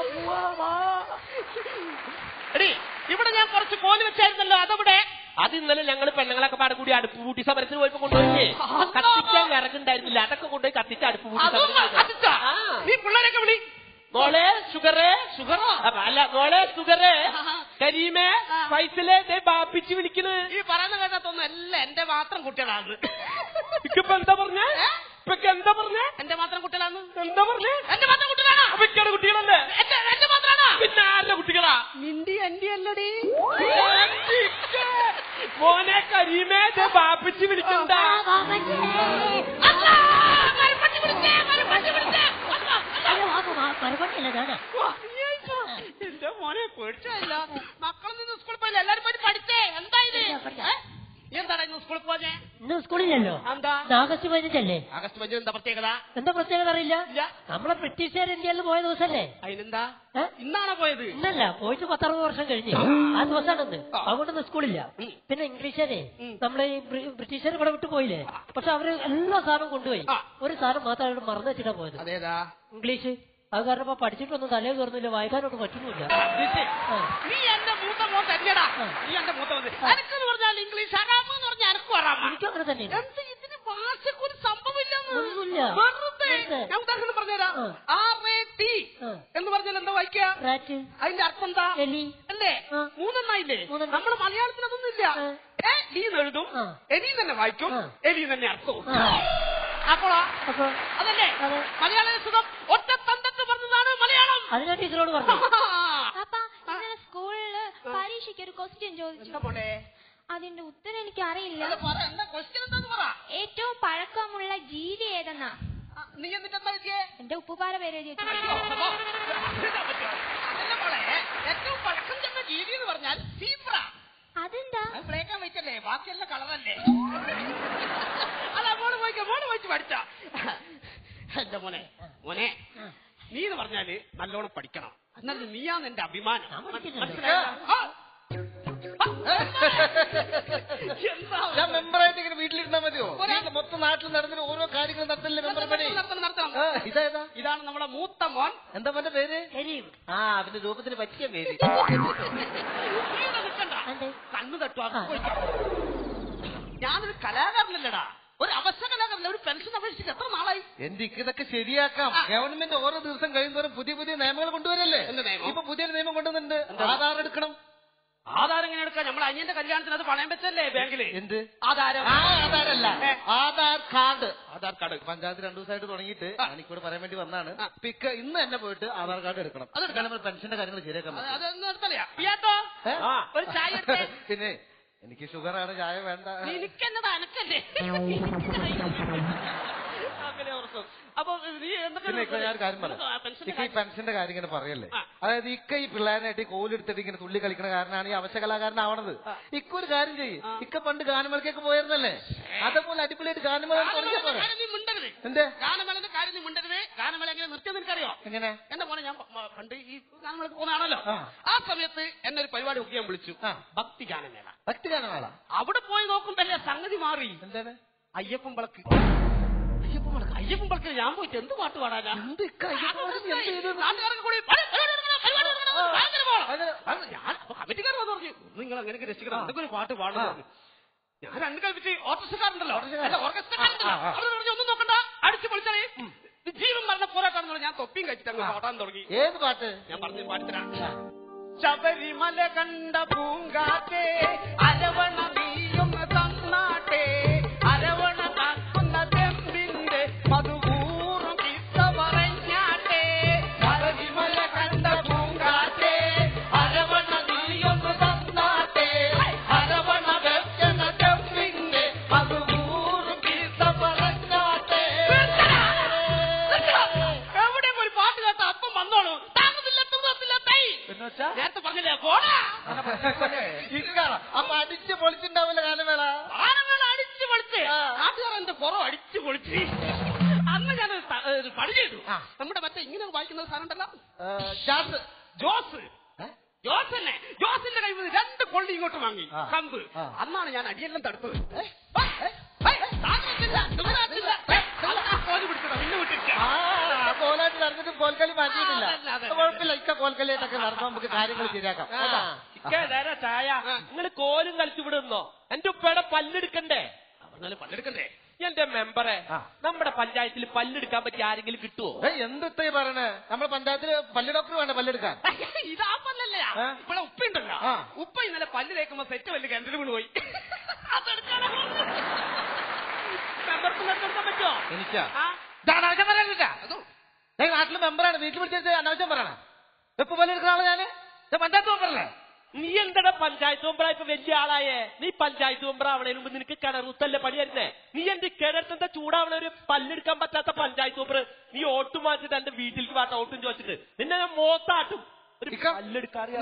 L: എടി ഇവിടെ ഞാൻ കുറച്ച് കോല് വെച്ചായിരുന്നല്ലോ അതവിടെ അത് ഇന്നലെ ഞങ്ങൾ പെണ്ണുങ്ങളൊക്കെ പാടെ കൂടി അടുപ്പ് പൂട്ടി സമരത്തിന് പോയപ്പോ കൊണ്ടുപോയില്ലേ കത്തിക്കാൻ വിറകുണ്ടായിരുന്നില്ല അതൊക്കെ കൊണ്ടുപോയി കത്തിച്ച് അടുപ്പ് പൂട്ടി
I: അതും
L: സമരത്തിന്
I: കത്തിച്ചാ?
L: ആ.
I: നീ പിള്ളേരൊക്കെ വിളി
L: മോളെ ഷുഗറ്
I: ഷുഗറോ
L: അപ്പൊ അല്ല മോളെ ഷുഗറ് കരീമേ ഫൈസലെ ദേ ബാപ്പിച്ച് വിളിക്കണ്
I: ഈ പറയുന്ന കേട്ടതൊന്നും എല്ലാം എന്റെ മാത്രം കുട്ടികളാണ്
L: ഇക്കിപ്പോ എന്താ പറഞ്ഞേ ഇപ്പൊക്കെ എന്താ പറഞ്ഞേ
I: എന്റെ മാത്രം കുട്ടികളാണ്
L: എന്താ പറഞ്ഞേ
I: എന്റെ മാത്രം കുട്ടികളാണ്
L: അപ്പൊ ഇക്കടെ കുട്ടികളല്ലേ
I: എന്റെ എന്റെ മാത്രാണോ
L: പിന്നെ ആരുടെ കുട്ടികളാ
I: നിന്റെ എന്റെ അല്ലടി
L: എന്റെ ഇക്ക. മോനെ കരീമേ ദേ ബാപ്പിച്ച് വിളിക്കണ്ടാ
K: ബാബച്ചേ
I: അല്ലാ, മരപ്പട്ടി പിടിച്ചേ, മരപ്പട്ടി പിടിച്ചേ. അല്ലാ, അല്ലാ.
M: മറുപടിയല്ല ഞാനാ
N: എന്റെ മോനെ പേടിച്ചല്ല മക്കളിൽ നിന്ന് സ്കൂളിൽ പോയില്ല എല്ലാരും പോയി പഠിച്ചേ എന്താ ഇത് ഏ? നീ എന്താണ് ഇന്ന് സ്കൂളിൽ പോഞ്ഞേ
M: ഇന്ന് സ്കൂളിലല്ലോ
N: എന്താ
M: ആഗസ്റ്റ് പതിനഞ്ചല്ലേ
N: ആഗസ്റ്റ് പഞ്ച് എന്താ പ്രത്യേകത
M: എന്താ പ്രത്യേകത അറിയില്ല നമ്മളെ ബ്രിട്ടീഷുകാർ ഇന്ത്യയിൽ പോയ ദിവസല്ലേ
N: അതിനെന്താ ഇന്നാണോ പോയത്
M: ഇന്നല്ല പോയിട്ട് പത്തറുപത് വർഷം കഴിഞ്ഞ് ആ ദിവസമാണെന്ന് അതുകൊണ്ടൊന്ന് സ്കൂളില്ല പിന്നെ ഇംഗ്ലീഷുകാരെ നമ്മളെ ഈ ബ്രി- ബ്രിട്ടീഷുകാർ ഇവിടെ വിട്ടു പോയില്ലേ പക്ഷെ അവര് എല്ലാ സാധനവും കൊണ്ടുപോയി ഒരു സാധനം മാത്രം അവർ മറന്നു വെച്ചിട്ടാ പോയത്
N: അതേതാ
M: ഇംഗ്ലീഷ് അത് കാരണം ഇപ്പൊ പഠിച്ചിട്ടൊന്നും തലേ കയറുന്നില്ല വായിക്കാനൊന്നും പറ്റുന്നില്ല ആ.
N: നീ എന്റെ മൂത്ത മോൻ തന്നെടാ നീ എന്റെ മൂത്ത മോൻ എനക്കെന്ന് പറഞ്ഞാൽ ഇംഗ്ലീഷ് ഹറാമ് എന്ന് പറഞ്ഞാൽ എനക്ക് ഹറാമ
M: എനിക്കും അങ്ങനെ തന്നെ
N: എന്ത് ഇതിന് ഭാഷക്ക് ഒരു സംഭവമില്ലെന്ന്
M: ഒന്നുമില്ല.
N: വെറുതെ
M: വെറുതെ.
N: ഞാൻ ഉദാഹരണം പറഞ്ഞുതരാം ആർ എ ടി എന്ന് പറഞ്ഞാൽ എന്താ വായിക്കുക
M: റാറ്റ്
N: അതിന്റെ അർത്ഥം എന്താ
M: എലി
N: അല്ലേ മൂന്നെണ്ണായില്ലേ നമ്മുടെ മലയാളത്തിൽ അതൊന്നും ഇല്ല ഏ ലീ എന്ന് എഴുതും എലി തന്നെ വായിക്കും എലി തന്നെ അർത്ഥവും അപ്പോളാ അതല്ലേ മലയാള സുഖം ഒറ്റ തന്തത്ത് പറഞ്ഞതാണ് മലയാളം
M: അതിനാ ടീച്ചറോട് പറഞ്ഞു
K: പാപ്പ ഇന്നലെ സ്കൂളില് പരീക്ഷയ്ക്ക് ഒരു ക്വസ്റ്റ്യൻ ചോദിച്ചു അതിന്റെ ഉത്തരം എനിക്ക് അറിയില്ല ഏറ്റവും പഴക്കമുള്ള ജീവി ഏതെന്നാ
N: നീ എന്നിട്ട് എന്താ എഴുതിയേ
K: എന്റെ ഉപ്പുപാറ പേര് എഴുതി വെച്ചു
N: അതല്ല മോളെ ഏറ്റവും പഴക്കം ചെന്ന ജീവി എന്ന് പറഞ്ഞാൽ സീബ്ര
K: അതെന്താ
N: ബ്ലാക്ക് ആൻഡ് വൈറ്റ് അല്ലേ ബാക്കിയെല്ലാം കളറല്ലേ അല്ല മോള് പോയിക്കോ മോള് പോയിച്ച് പഠിച്ച എന്റെ മോനെ മോനെ നീ എന്ന് പറഞ്ഞാല് നല്ലോണം പഠിക്കണം എന്നാലും നീയാന്ന് എന്റെ അഭിമാനം മനസ്സിലായോ? ആ. എന്താ?
O: ഞാൻ മെമ്പറായിട്ട് ഇങ്ങനെ വീട്ടിലിരുന്നാ മതിയോ വീട്ടില് മൊത്തം നാട്ടിൽ നടന്നിട്ട് ഓരോ കാര്യങ്ങൾ നടത്തല്ലേ മെമ്പർ പണി
N: നടത്തണം, നടത്തണം.
O: ആ, ഇതേതാ
N: ഇതാണ് നമ്മുടെ മൂത്ത മോൻ
O: എന്താ മോന്റെ പേര് ആ അവന്റെ രൂപത്തിന് പറ്റിയ പേര്
N: ഇവിടെ നിൽക്കണ്ട. കണ്ണു തട്ടുവാ ഞാനൊരു കലാകാരനല്ലടാ ഒരു അവസ്ഥ കലാകാരനല്ല ഒരു പെൻഷൻ അപേക്ഷിച്ചിട്ട് എത്ര നാളായി
O: എന്റെ ഇതൊക്കെ ശരിയാക്കാം ഗവൺമെന്റ് ഓരോ ദിവസം കഴിയുന്നവരും പുതിയ പുതിയ നിയമങ്ങൾ കൊണ്ടുവരല്ലേ ഇപ്പൊ പുതിയൊരു നിയമം കൊണ്ടുവന്നിട്ടുണ്ട് ആധാർ എടുക്കണം
N: ആധാരം എങ്ങനെ എടുക്കാം നമ്മൾ അനിയന്റെ കല്യാണത്തിന് അത് പണയം വെച്ചല്ലേ ബാങ്കില്
O: എന്ത്
N: ആധാരം
O: ആ ആധാരല്ല ആധാർ കാർഡ് ആധാർ കാർഡ് പഞ്ചായത്ത് രണ്ടു ദിവസമായിട്ട് തുടങ്ങിയിട്ട് എനിക്കൂടെ പറയാൻ വേണ്ടി വന്നാണ് പിക്ക് ഇന്ന് തന്നെ പോയിട്ട് ആധാർ കാർഡ് എടുക്കണം അതെടുക്കാൻ നമ്മൾ പെൻഷന്റെ കാര്യങ്ങൾ ശരിയാക്കാൻ പറ്റും.
N: അതൊന്നും എടുത്തല്ലേ പിയാട്ടോ
O: ഏ?
N: ഒരു ചായ എടുത്തേ
O: പിന്നെ എനിക്ക് ഷുഗറാണ് ചായ വേണ്ട
N: നിനക്കെന്നതാ എനക്കല്ലേ അങ്ങനെ ഓർത്തു അപ്പൊ നീ എന്തൊക്കെ
O: പിന്നെ ഇപ്പൊ ഞാൻ ഒരു കാര്യം പറയാം
N: ആ, പെൻഷന്റെ
O: ഇക്ക ഈ പെൻഷന്റെ കാര്യം ഇങ്ങനെ പറയല്ലേ അതായത് ഇക്ക ഈ പിള്ളേരായിട്ട് ഈ കോലെടുത്തിട്ട് ഇങ്ങനെ തുള്ളി കളിക്കുന്ന കാരനാണ് ഈ അവശ കലാകാരനാവണത് ഇക്ക ഒരു കാര്യം ചെയ്യും ഇക്ക പണ്ട് ഗാനമേളക്കൊക്കെ പോയിരുന്നല്ലേ അതേപോലെ അടിപൊളിയായിട്ട് ഗാനമേള തുടങ്ങിയ പോലെ
N: കാര്യം നീ മിണ്ടരുത്
O: എന്തേ
N: ഗാനമേളന്റെ കാര്യം നീ മിണ്ടരുത് ഗാനമേള എങ്ങനെ നിർത്തിയത് നിനക്കറിയോ
O: എങ്ങനെ
N: എന്റെ മോനെ ഞാൻ പ- മ- പണ്ട് ഈ ഗാനമേളക്ക് പോകുന്നതാണല്ലോ ആ സമയത്ത് എന്നെ ഒരു പരിപാടി ഒക്കെ ഞാൻ വിളിച്ചു ഭക്തി ഗാനമേള
O: ഭക്തി ഗാനമേള
N: അവിടെ പോയി നോക്കുമ്പല്ലേ സംഗതി മാറി
O: എന്താണ്
N: അയ്യപ്പൻ വിളക്ക് അയ്യപ്പൻ വിളക്ക് അയ്യപ്പൻ വിളക്കിൽ ഞാൻ പോയിട്ട് എന്ത് പാട്ട് പാടാനാ നാട്ടുകാർക്ക് കൂടി "പടി, പരിപാടി തുടങ്ങണം, പരിപാടി തുടങ്ങണം, ഭയങ്കര ബഹളം." അത് ഞാൻ അപ്പൊ കമ്മിറ്റിക്കാർ വന്ന് പറഞ്ഞു നിങ്ങൾ അങ്ങനെയൊക്കെ രക്ഷിക്കണം എന്തൊക്കെ ഒരു പാട്ട് പാടുന്നു പറഞ്ഞു ഞാൻ രണ്ട് കൽപ്പിച്ച് ഓർക്കസ്ട്രക്കാരുണ്ടല്ലോ അല്ല ഓർക്കസ്ട്രക്കാരുണ്ടല്ലോ അവർ പറഞ്ഞു ഒന്നും നോക്കണ്ട അടിച്ചു പൊളിച്ചാലേ ജീവൻ മരണ പോരാട്ടാണെന്ന് പറഞ്ഞു ഞാൻ തൊപ്പിയും കഴിച്ചിട്ട് അങ്ങ് പാടാൻ തുടങ്ങി
O: ഏത് പാട്ട്
N: ഞാൻ പറഞ്ഞു പാടിത്തരാം ശബരിമല കണ്ട പൂങ്കാറ്റേ അരവണ നീയും തന്നാട്ടെ അരവണ കാക്കുന്ന തെമ്പിന്റെ മധുപൂർവം കിസ്സ പറഞ്ഞാട്ടെ ശബരിമല കണ്ട പൂങ്കാറ്റേ അരവണ നീയും തന്നാട്ടെ അരവണ വെക്കണ തെമ്പിന്റെ മധുപൂർവം കിസ്സ പറഞ്ഞാട്ടെ എവിടെ ഒരു പാട്ട് കേട്ട അപ്പം വന്നോളൂ താങ്ങുന്നില്ല തുമ്പത്തില്ല തൈ നേരത്തെ പറഞ്ഞില്ലേ പോടാ
O: അപ്പൊ അടിച്ച് പൊളിച്ചിണ്ടാവില്ല ഗാനമേള
N: ആനമേള അടിച്ചു പൊളിച്ച് നാട്ടുകാർ എന്റെ പുറം അടിച്ചു പൊളിച്ച് അന്ന് ഞാൻ ഒരു ത- ഒരു പണി ചെയ്തു നമ്മുടെ മറ്റേ ഇങ്ങനെ വായിക്കുന്ന സാധനം ഉണ്ടല്ലോ ജാസ് ജോസ് ജോസ് തന്നെ ജോസിന്റെ കയ്യിൽ നിന്ന് രണ്ട് കൊള്ളി ഇങ്ങോട്ട് വാങ്ങി കമ്പ് അന്നാണ് ഞാൻ അടിയെല്ലാം തടുത്തത് ഏ? ആ, ഏ? ഏയ്, സാധനത്തില്ല, ദുബരാത്തില്ല. ഏ, അതൊക്കെ കോല് പിടിച്ചതാ, നിന്നെ വിട്ടിട്ട്.
O: ആ കോലായിട്ട് നടന്നിട്ട് കോൽക്കളി മാറ്റിയിട്ടില്ല
N: അതല്ല, അതല്ല.
O: കുഴപ്പമില്ല ഇക്ക കോൽക്കളിയായിട്ടൊക്കെ നടത്താൻ നമുക്ക് കാര്യങ്ങൾ ശരിയാക്കാം കേട്ടാ?
L: നേരെ ചായ നിങ്ങൾ കോലും കളിച്ചു വിടുന്നോ എന്റെ ഉപ്പയുടെ പല്ലെടുക്കണ്ടേ
N: പല്ലെടുക്കണ്ടേ
L: എന്റെ മെമ്പറെ നമ്മുടെ പഞ്ചായത്തിൽ പല്ലെടുക്കാൻ പറ്റിയ ആരെങ്കിലും കിട്ടുമോ
O: ഏയ്, എന്തിത്താ ഈ പറയണേ നമ്മുടെ പഞ്ചായത്തില് പല്ല് ഡോക്ടർ വേണ്ട പല്ലെടുക്കാൻ
N: ഇതാ പല്ലല്ലേ ഇവിടെ ഉപ്പുണ്ടല്ലോ ഉപ്പ ഇന്നലെ പല്ല് തേക്കുമ്പോ സെറ്റ് പല്ല് കിണറ്റിൽ വീണ് പോയി
L: മെമ്പർക്ക് നിർത്താൻ പറ്റുമോ
O: എനിക്കാ ഇതാ അനാവശ്യം പറയാനില്ല ഞാൻ നാട്ടിലെ മെമ്പറാണ് വീട്ടിൽ വിളിച്ചിട്ട് അനാവശ്യം പറയണ വെപ്പ് പല്ലെടുക്കുന്ന ആള് ഞാന് ഇത് പഞ്ചായത്ത് മെമ്പറല്ലേ
L: നീ എന്താടാ പഞ്ചായത്ത് മെമ്പറാ ഇപ്പൊ വലിയ ആളായേ നീ പഞ്ചായത്ത് മെമ്പർ ആവണേന് മുമ്പ് നിനക്ക് കിണറുത്തല്ലേ പണി വരുന്നേ നീ എന്റെ കിണറ്റത്തെ ചൂടാവണ ഒരു പല്ലെടുക്കാൻ പറ്റാത്ത പഞ്ചായത്ത് മെമ്പർ നീ ഓട്ടും മാറ്റിട്ട് എന്റെ വീട്ടിലേക്ക് വാട്ട ഓട്ടും ചോദിച്ചിട്ട് നിന്നെ ഞാൻ മോത്താട്ടും ഒരു പല്ലെടുക്കാറിയാ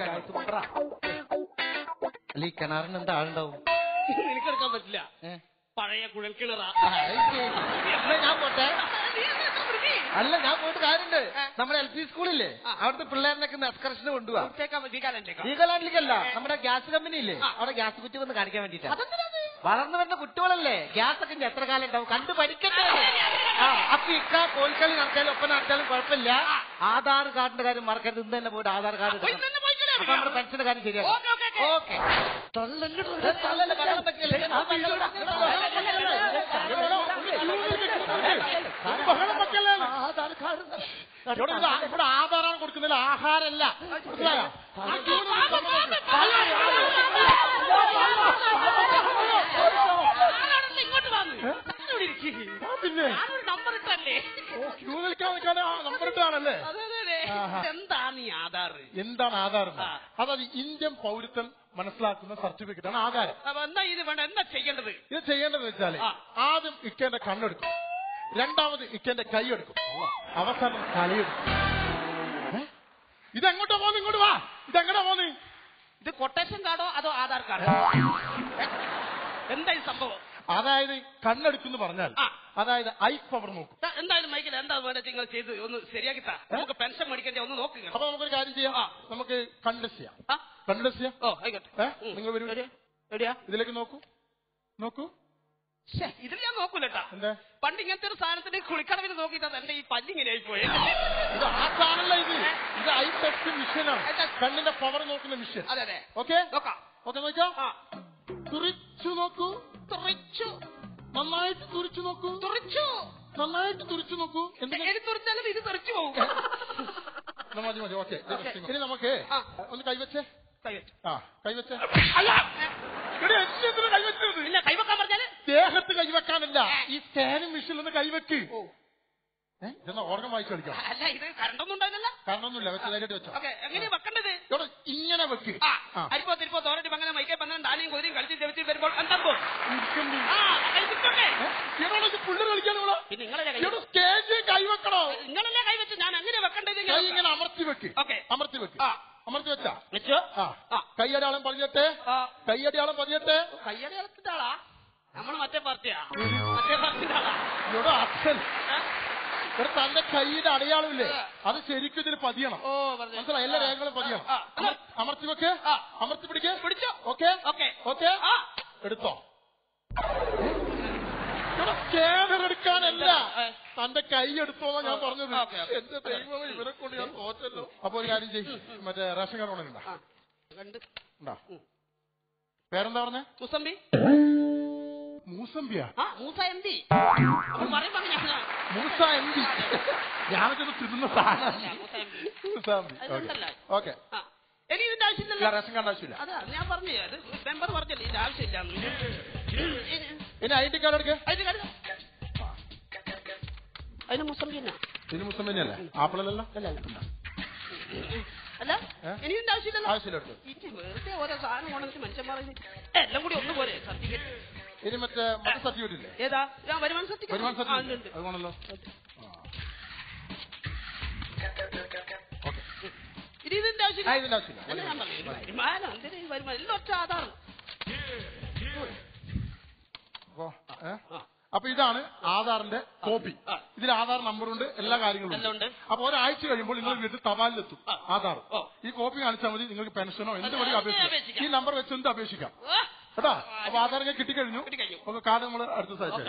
O: അല്ല ഈ കിണറിന് എന്താ ആളുണ്ടാവും
N: നിനക്കെടുക്കാൻ പറ്റില്ല പഴയ കുഴൽ കിണറാ
O: എന്നാ ഞാൻ പോട്ടെ അല്ല ഞാൻ പോയിട്ട് കാര്യണ്ട് നമ്മുടെ എൽ പി സ്കൂളില്ലേ അവിടുത്തെ പിള്ളേരിനൊക്കെ ഇന്ന് എക്സ്കർഷന് കൊണ്ടുപോവാ വീഗാലാൻഡിലേക്കല്ല നമ്മുടെ ഗ്യാസ് കമ്പനി ഇല്ലേ അവിടെ ഗ്യാസ് കുറ്റി വന്ന് കാണിക്കാൻ വേണ്ടിട്ടാ വളർന്നു വരുന്ന കുട്ടികളല്ലേ ഗ്യാസ് ഒക്കെ ഇനി എത്ര കാലം ഉണ്ടാവും കണ്ടു പഠിക്കട്ടെ ആ അപ്പൊ ഇക്ക കോൽക്കളി നടത്തിയാലും ഒപ്പം നടത്തിയാലും കുഴപ്പമില്ല ആധാർ കാർഡിന്റെ കാര്യം മറക്കരുത് ഇന്ന് തന്നെ പോയിട്ട് ആധാർ കാർഡ് എടുക്കണം അപ്പൊ നമ്മുടെ പെൻഷന്റെ കാര്യം ശരിയാക്കും ഓക്കെ തള്ളല്ലേ പറയാൻ പറ്റില്ല
P: ബഹളം വെക്കല്ലേ? ഇവിടെ ഇത് ആ- ഇവിടെ ആധാറാണ് കൊടുക്കുന്നില്ല ആഹാരമല്ല മനസ്സിലായോ?
N: ഇങ്ങോട്ട് വന്നു
P: പിന്നെ
N: നമ്പർ ഇട്ടല്ലേ
P: ഓ ക്യൂ നിൽക്കാൻ നിൽക്കാൻ നമ്പർ ഇട്ടാണല്ലേ
N: അതെ അതെ അതെ
P: ആഹാ.
N: എന്താണ് ഈ ആധാർ
P: എന്താണ് ആധാരം അതായത് ഇന്ത്യൻ പൗരത്വം മനസ്സിലാക്കുന്ന സർട്ടിഫിക്കറ്റ് ആണ് ആധാരം
N: അപ്പൊ എന്താ ഇത് വേണ്ട എന്താ ചെയ്യേണ്ടത്
P: ഇത് ചെയ്യേണ്ടത് വെച്ചാല് ആദ്യം ഇക്കേന്റെ കണ്ണെടുക്കും രണ്ടാമത് ഇക്കേന്റെ കൈ എടുക്കും അവസാനം തലയെടുക്കും ഏ? ഇതെങ്ങോട്ടാ പോന്ന് ഇങ്ങോട്ട് വാ ഇതെങ്ങോട്ടാ പോന്ന്
N: ഇത് കൊട്ടേഷൻ കാർഡോ അതോ ആധാർ കാർഡോ എന്താ ഈ സംഭവം
P: അതായത് കണ്ണെടുക്കുന്നു പറഞ്ഞാൽ അതായത് ഐ പവർ നോക്കും
N: ദാ, എന്തായാലും മൈക്കിൽ എന്താ വേണ്ട നിങ്ങൾ ചെയ്ത് ഒന്ന് ശരിയാക്കി താ നമുക്ക് പെൻഷൻ മേടിക്കണ്ടേ ഒന്ന് നോക്കുക
P: അപ്പൊ നമുക്കൊരു കാര്യം ചെയ്യാം നമുക്ക് കണ്ടസ് ചെയ്യാം കണ്ടസ് ചെയ്യാം
N: ഓ ആയിക്കോട്ടെ
P: നിങ്ങൾ വരൂ
N: എവിടെയാ
P: ഇതിലേക്ക് നോക്കൂ നോക്കൂ
N: ശ്ശെ, ഇതിൽ ഞാൻ നോക്കൂലട്ടാ
P: എന്താ
N: പണ്ട് ഇങ്ങനത്തെ ഒരു സാധനത്തിന് കുളിക്കടവിന് നോക്കിയിട്ടാ എന്റെ ഈ പല്ലിങ്ങനെ ആയിപ്പോയി
P: ഇത് ആ സാധനമല്ല ഇത് ഇത് ഐ ടെസ്റ്റ് മിഷനാണ് കണ്ണിന്റെ പവർ നോക്കുന്ന മിഷൻ
N: അതെ അതെ
P: ഓക്കെ
N: നോക്കാം
P: ഓക്കെ നോക്കാം തുറിച്ചു നോക്കൂ
N: തുറിച്ചു
P: നന്നായിട്ട് തുറിച്ചു നോക്കൂ
N: തുറിച്ചു
P: നന്നായിട്ട് തുറിച്ചു നോക്കൂ
N: എനി തുറിച്ചാലും ഇത് തെറിച്ചു പോകും
P: എന്നാ മതി മതി ഓക്കെ ഇനി നമുക്ക് ഒന്ന് കൈവച്ചേ
N: കൈവച്ചു
P: ആ കൈവച്ചേ
N: അല്ല
P: എടി, എന്നെ എന്തിനാ കൈവച്ചത്
N: പിന്നെ കൈവക്കാൻ പറഞ്ഞാല്
P: ദേഹത്ത് കൈവെക്കാനല്ല ഈ സ്കാനിങ് മിഷനിൽ ഒന്ന് കൈവെക്ക് ഏ? ഇതെന്നാ ഓർഗം വായിച്ചു കളിക്കാം
N: അല്ല ഇത് കറണ്ടൊന്നും ഉണ്ടാവില്ലല്ലോ
P: കാരണമൊന്നുമില്ല വെച്ച് ധൈര്യമായിട്ട് വെച്ചോ
N: ഓക്കെ എങ്ങനെയാ വെക്കേണ്ടത്
P: ഇവിടെ ഇങ്ങനെ വെക്ക്
N: ആ
P: ആ.
N: അരിപ്പോ തിരിപ്പോ തോരട്ടി അങ്ങനെ മൈക്കേ പന്ത്രണ്ട് ആനയും കുതിരയും കളിച്ച് ജപിച്ച് വരുമ്പോൾ എന്താമ്പോ
P: ഇരിക്കണ്ടി.
N: ആ കഴിച്ചിട്ടോട്ടെ
P: എടോ, ഇത് പുള്ളി കളിക്കാനുള്ള
N: പിന്നെ നിങ്ങളല്ലേ
P: ഇവിടെ സ്റ്റേജ് കൈവെക്കണോ
N: നിങ്ങളല്ലേ കൈവച്ച് ഞാൻ അങ്ങനെ വെക്കേണ്ടത്
P: കൈ ഇങ്ങനെ അമർത്തി വെക്ക്
N: ഓക്കെ
P: അമർത്തി വെക്ക് അമർത്തി വെച്ചാ
N: വെച്ചോ
P: ആ കൈയടയാളം പതിയട്ടെ കൈയടയാളം പതിയട്ടെ
N: കയ്യടയാളത്തിന്റെ ആളാ നമ്മൾ മറ്റേ പാർട്ടിയാ മറ്റേ പാർട്ടിന്റെ ആളാ
P: ഇവിടെ അച്ഛൻ ഇവിടെ തന്റെ കൈയുടെ അടയാളമില്ലേ അത് ശരിക്കും ഇതിൽ പതിയണം
N: ഓ പറഞ്ഞു
P: മനസ്സിലായി എല്ലാ രേഖകളും പതിയണം അമർ- അമർത്തി വെക്ക് അമർത്തി പിടിക്ക്
N: പിടിച്ചോ
P: ഓക്കെ
N: ഓക്കെ
P: ഓക്കെ എടുത്തോ ഇവിടെ സ്കാനർ എടുക്കാനല്ല തന്റെ കൈ എടുത്തോന്നാ ഞാൻ പറഞ്ഞത്
N: ഓക്കെ, ഓക്കെ.
P: എന്റെ ദൈവമേ ഇവരെ കൊണ്ട് ഞാൻ തോറ്റല്ലോ അപ്പൊ ഒരു കാര്യം ചെയ്യും മറ്റേ റേഷൻ കാർഡ് ഉണ്ടോ
N: കണ്ട്
P: ഉണ്ടോ പേരെന്താ പറഞ്ഞേ
N: മുസമ്പി
P: മൂസമ്പിയാ
N: ആ മൂസ എം ഡി പറയുമ്പോ അങ്ങനെയാണ്
P: മൂസ എം ഡി ഞാനൊക്കെ തിന്നുന്ന സാധനം മൂസാമ്പി
N: അതുണ്ടല്ലോ.
P: ഓക്കെ
N: ആ. ഇനി ഇതിന്റെ ആവശ്യമില്ലല്ലോ
P: റേഷൻ കാർഡ് ആവശ്യമില്ല
N: അതാ ഞാൻ പറഞ്ഞു അത് മെമ്പർ പറഞ്ഞല്ലേ ഇതിന്റെ ആവശ്യമില്ല
P: ഇനി ഐ ഡി കാർഡ് എടുക്ക്
N: അതിന് മുസമ്പി തന്നെ
P: ഇതിന് മുസം തന്നെയല്ലേ ആപ്പിളല്ലോ
N: അല്ല
P: ഏ?
N: ഇനി ഇതിന്റെ ആവശ്യമില്ലല്ലോ
P: ആവശ്യമില്ല എടുത്തു
N: ഇത് വെറുതെ ഓരോ സാധനം കൊണ്ടിട്ട് മനുഷ്യന്മാർ ഇത് എല്ലാം കൂടി ഒന്ന് പോരെ സർട്ടിഫിക്കറ്റ്
P: ഇനി മറ്റേ മറ്റേ സർട്ടിഫിക്കറ്റ് ഇല്ലേ
N: ഏതാ ഞാൻ വരുമാന സർട്ടിഫിക്കറ്റ്
P: വരുമാന
N: ആ, ഉണ്ട്,
P: സർട്ടിഫിക്കറ്റ്
N: ഉണ്ട്.
P: അത് വേണമല്ലോ
N: ഇനി ഇതിന്റെ ആവശ്യമില്ല
P: ആ, ഇതിന്റെ ആവശ്യമില്ല.
N: അല്ല, ഞാൻ പറഞ്ഞു, വരുമാനം എന്തിനാ ഈ വരുമാനം എല്ലാം ഒറ്റ ആധാർ
P: അപ്പൊ ഏ? അപ്പൊ ഇതാണ് ആധാറിന്റെ കോപ്പി ഇതിൽ ആധാർ നമ്പറുണ്ട് എല്ലാ കാര്യങ്ങളും
N: എല്ലാം ഉണ്ട്.
P: അപ്പൊ ഒരാഴ്ച കഴിയുമ്പോൾ നിങ്ങൾ വീട്ടിൽ തപാലിലെത്തും ആധാർ ഈ കോപ്പി കാണിച്ചാൽ മതി നിങ്ങൾക്ക് പെൻഷനോ എന്ത് വേണമെങ്കിലും അപേക്ഷിക്കാം
N: അപേക്ഷിക്കാം.
P: ഈ നമ്പർ വെച്ച് എന്ത് അപേക്ഷിക്കാം കേട്ടാ അപ്പൊ ആധാർ ഒക്കെ കിട്ടിക്കഴിഞ്ഞു അപ്പൊ കാർഡ് നമ്മൾ അടുത്ത സാധിച്ചു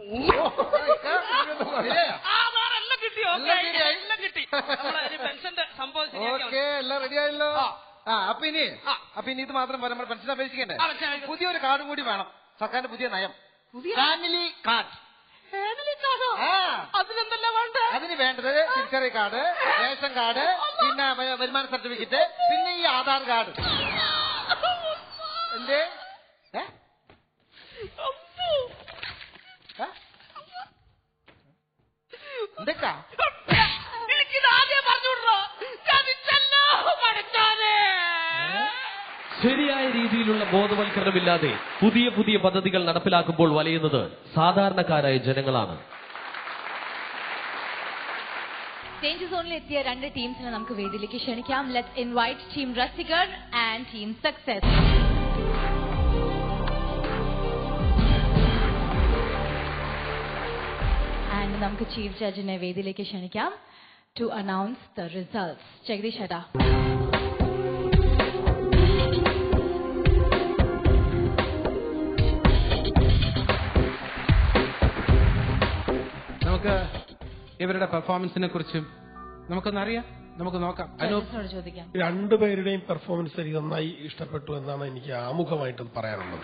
N: ആധാർ എല്ലാം കിട്ടി ഓക്കെ എല്ലാം കിട്ടി നമ്മളെ ഒരു പെൻഷന്റെ സംഭവം ശരിയാക്കി
O: ഓക്കെ എല്ലാം റെഡി ആയല്ലോ ആ അപ്പൊ ഇനി അപ്പൊ ഇനി ഇത് മാത്രം പോരാ നമ്മൾ പെൻഷൻ അപേക്ഷിക്കണ്ടേ
N: ആ, പെൻഷൻ അപേക്ഷിക്കാം.
O: പുതിയൊരു കാർഡും കൂടി വേണം സർക്കാരിന്റെ പുതിയ നയം ഫാമിലി കാർഡ്
N: ഫാമിലി കാർഡോ
O: ആ
N: അതിനെന്തല്ല വേണ്ട
O: അതിന് വേണ്ടത് തിരിച്ചറിയ കാർഡ് റേഷൻ കാർഡ് പിന്നെ വ- വരുമാന സർട്ടിഫിക്കറ്റ് പിന്നെ ഈ ആധാർ കാർഡ് എന്തേ ഏ? ഏ? എന്തൊക്കാ
N: എനിക്കിത് ആദ്യം പറഞ്ഞുവിടണോ ചതിച്ചല്ലോ പഠിച്ചാനേ
L: ബോധവൽക്കരണമില്ലാതെ പുതിയ പുതിയ പദ്ധതികൾ നടപ്പിലാക്കുമ്പോൾ വലയുന്നത് സാധാരണക്കാരായ ജനങ്ങളാണ്
A: ചേഞ്ച് സോണിൽ എത്തിയ രണ്ട് ടീംസിനെ നമുക്ക് വേദിയിലേക്ക് ക്ഷണിക്കാം let's invite team Rasikar and team success and നമുക്ക് ചീഫ് ജഡ്ജിനെ വേദിയിലേക്ക് ക്ഷണിക്കാം to announce the results Jagadish ഏട്ടാ
B: നമുക്ക് ഇവരുടെ പെർഫോമൻസിനെ കുറിച്ചും നമുക്കൊന്നറിയാം നമുക്ക് നോക്കാം അനൂപ്
A: ജഡ്ജസിനോട് ചോദിക്കാം
Q: രണ്ടുപേരുടെയും പെർഫോമൻസ് എനിക്ക് നന്നായി ഇഷ്ടപ്പെട്ടു എന്നാണ് എനിക്ക് ആമുഖമായിട്ട് പറയാനുള്ളത്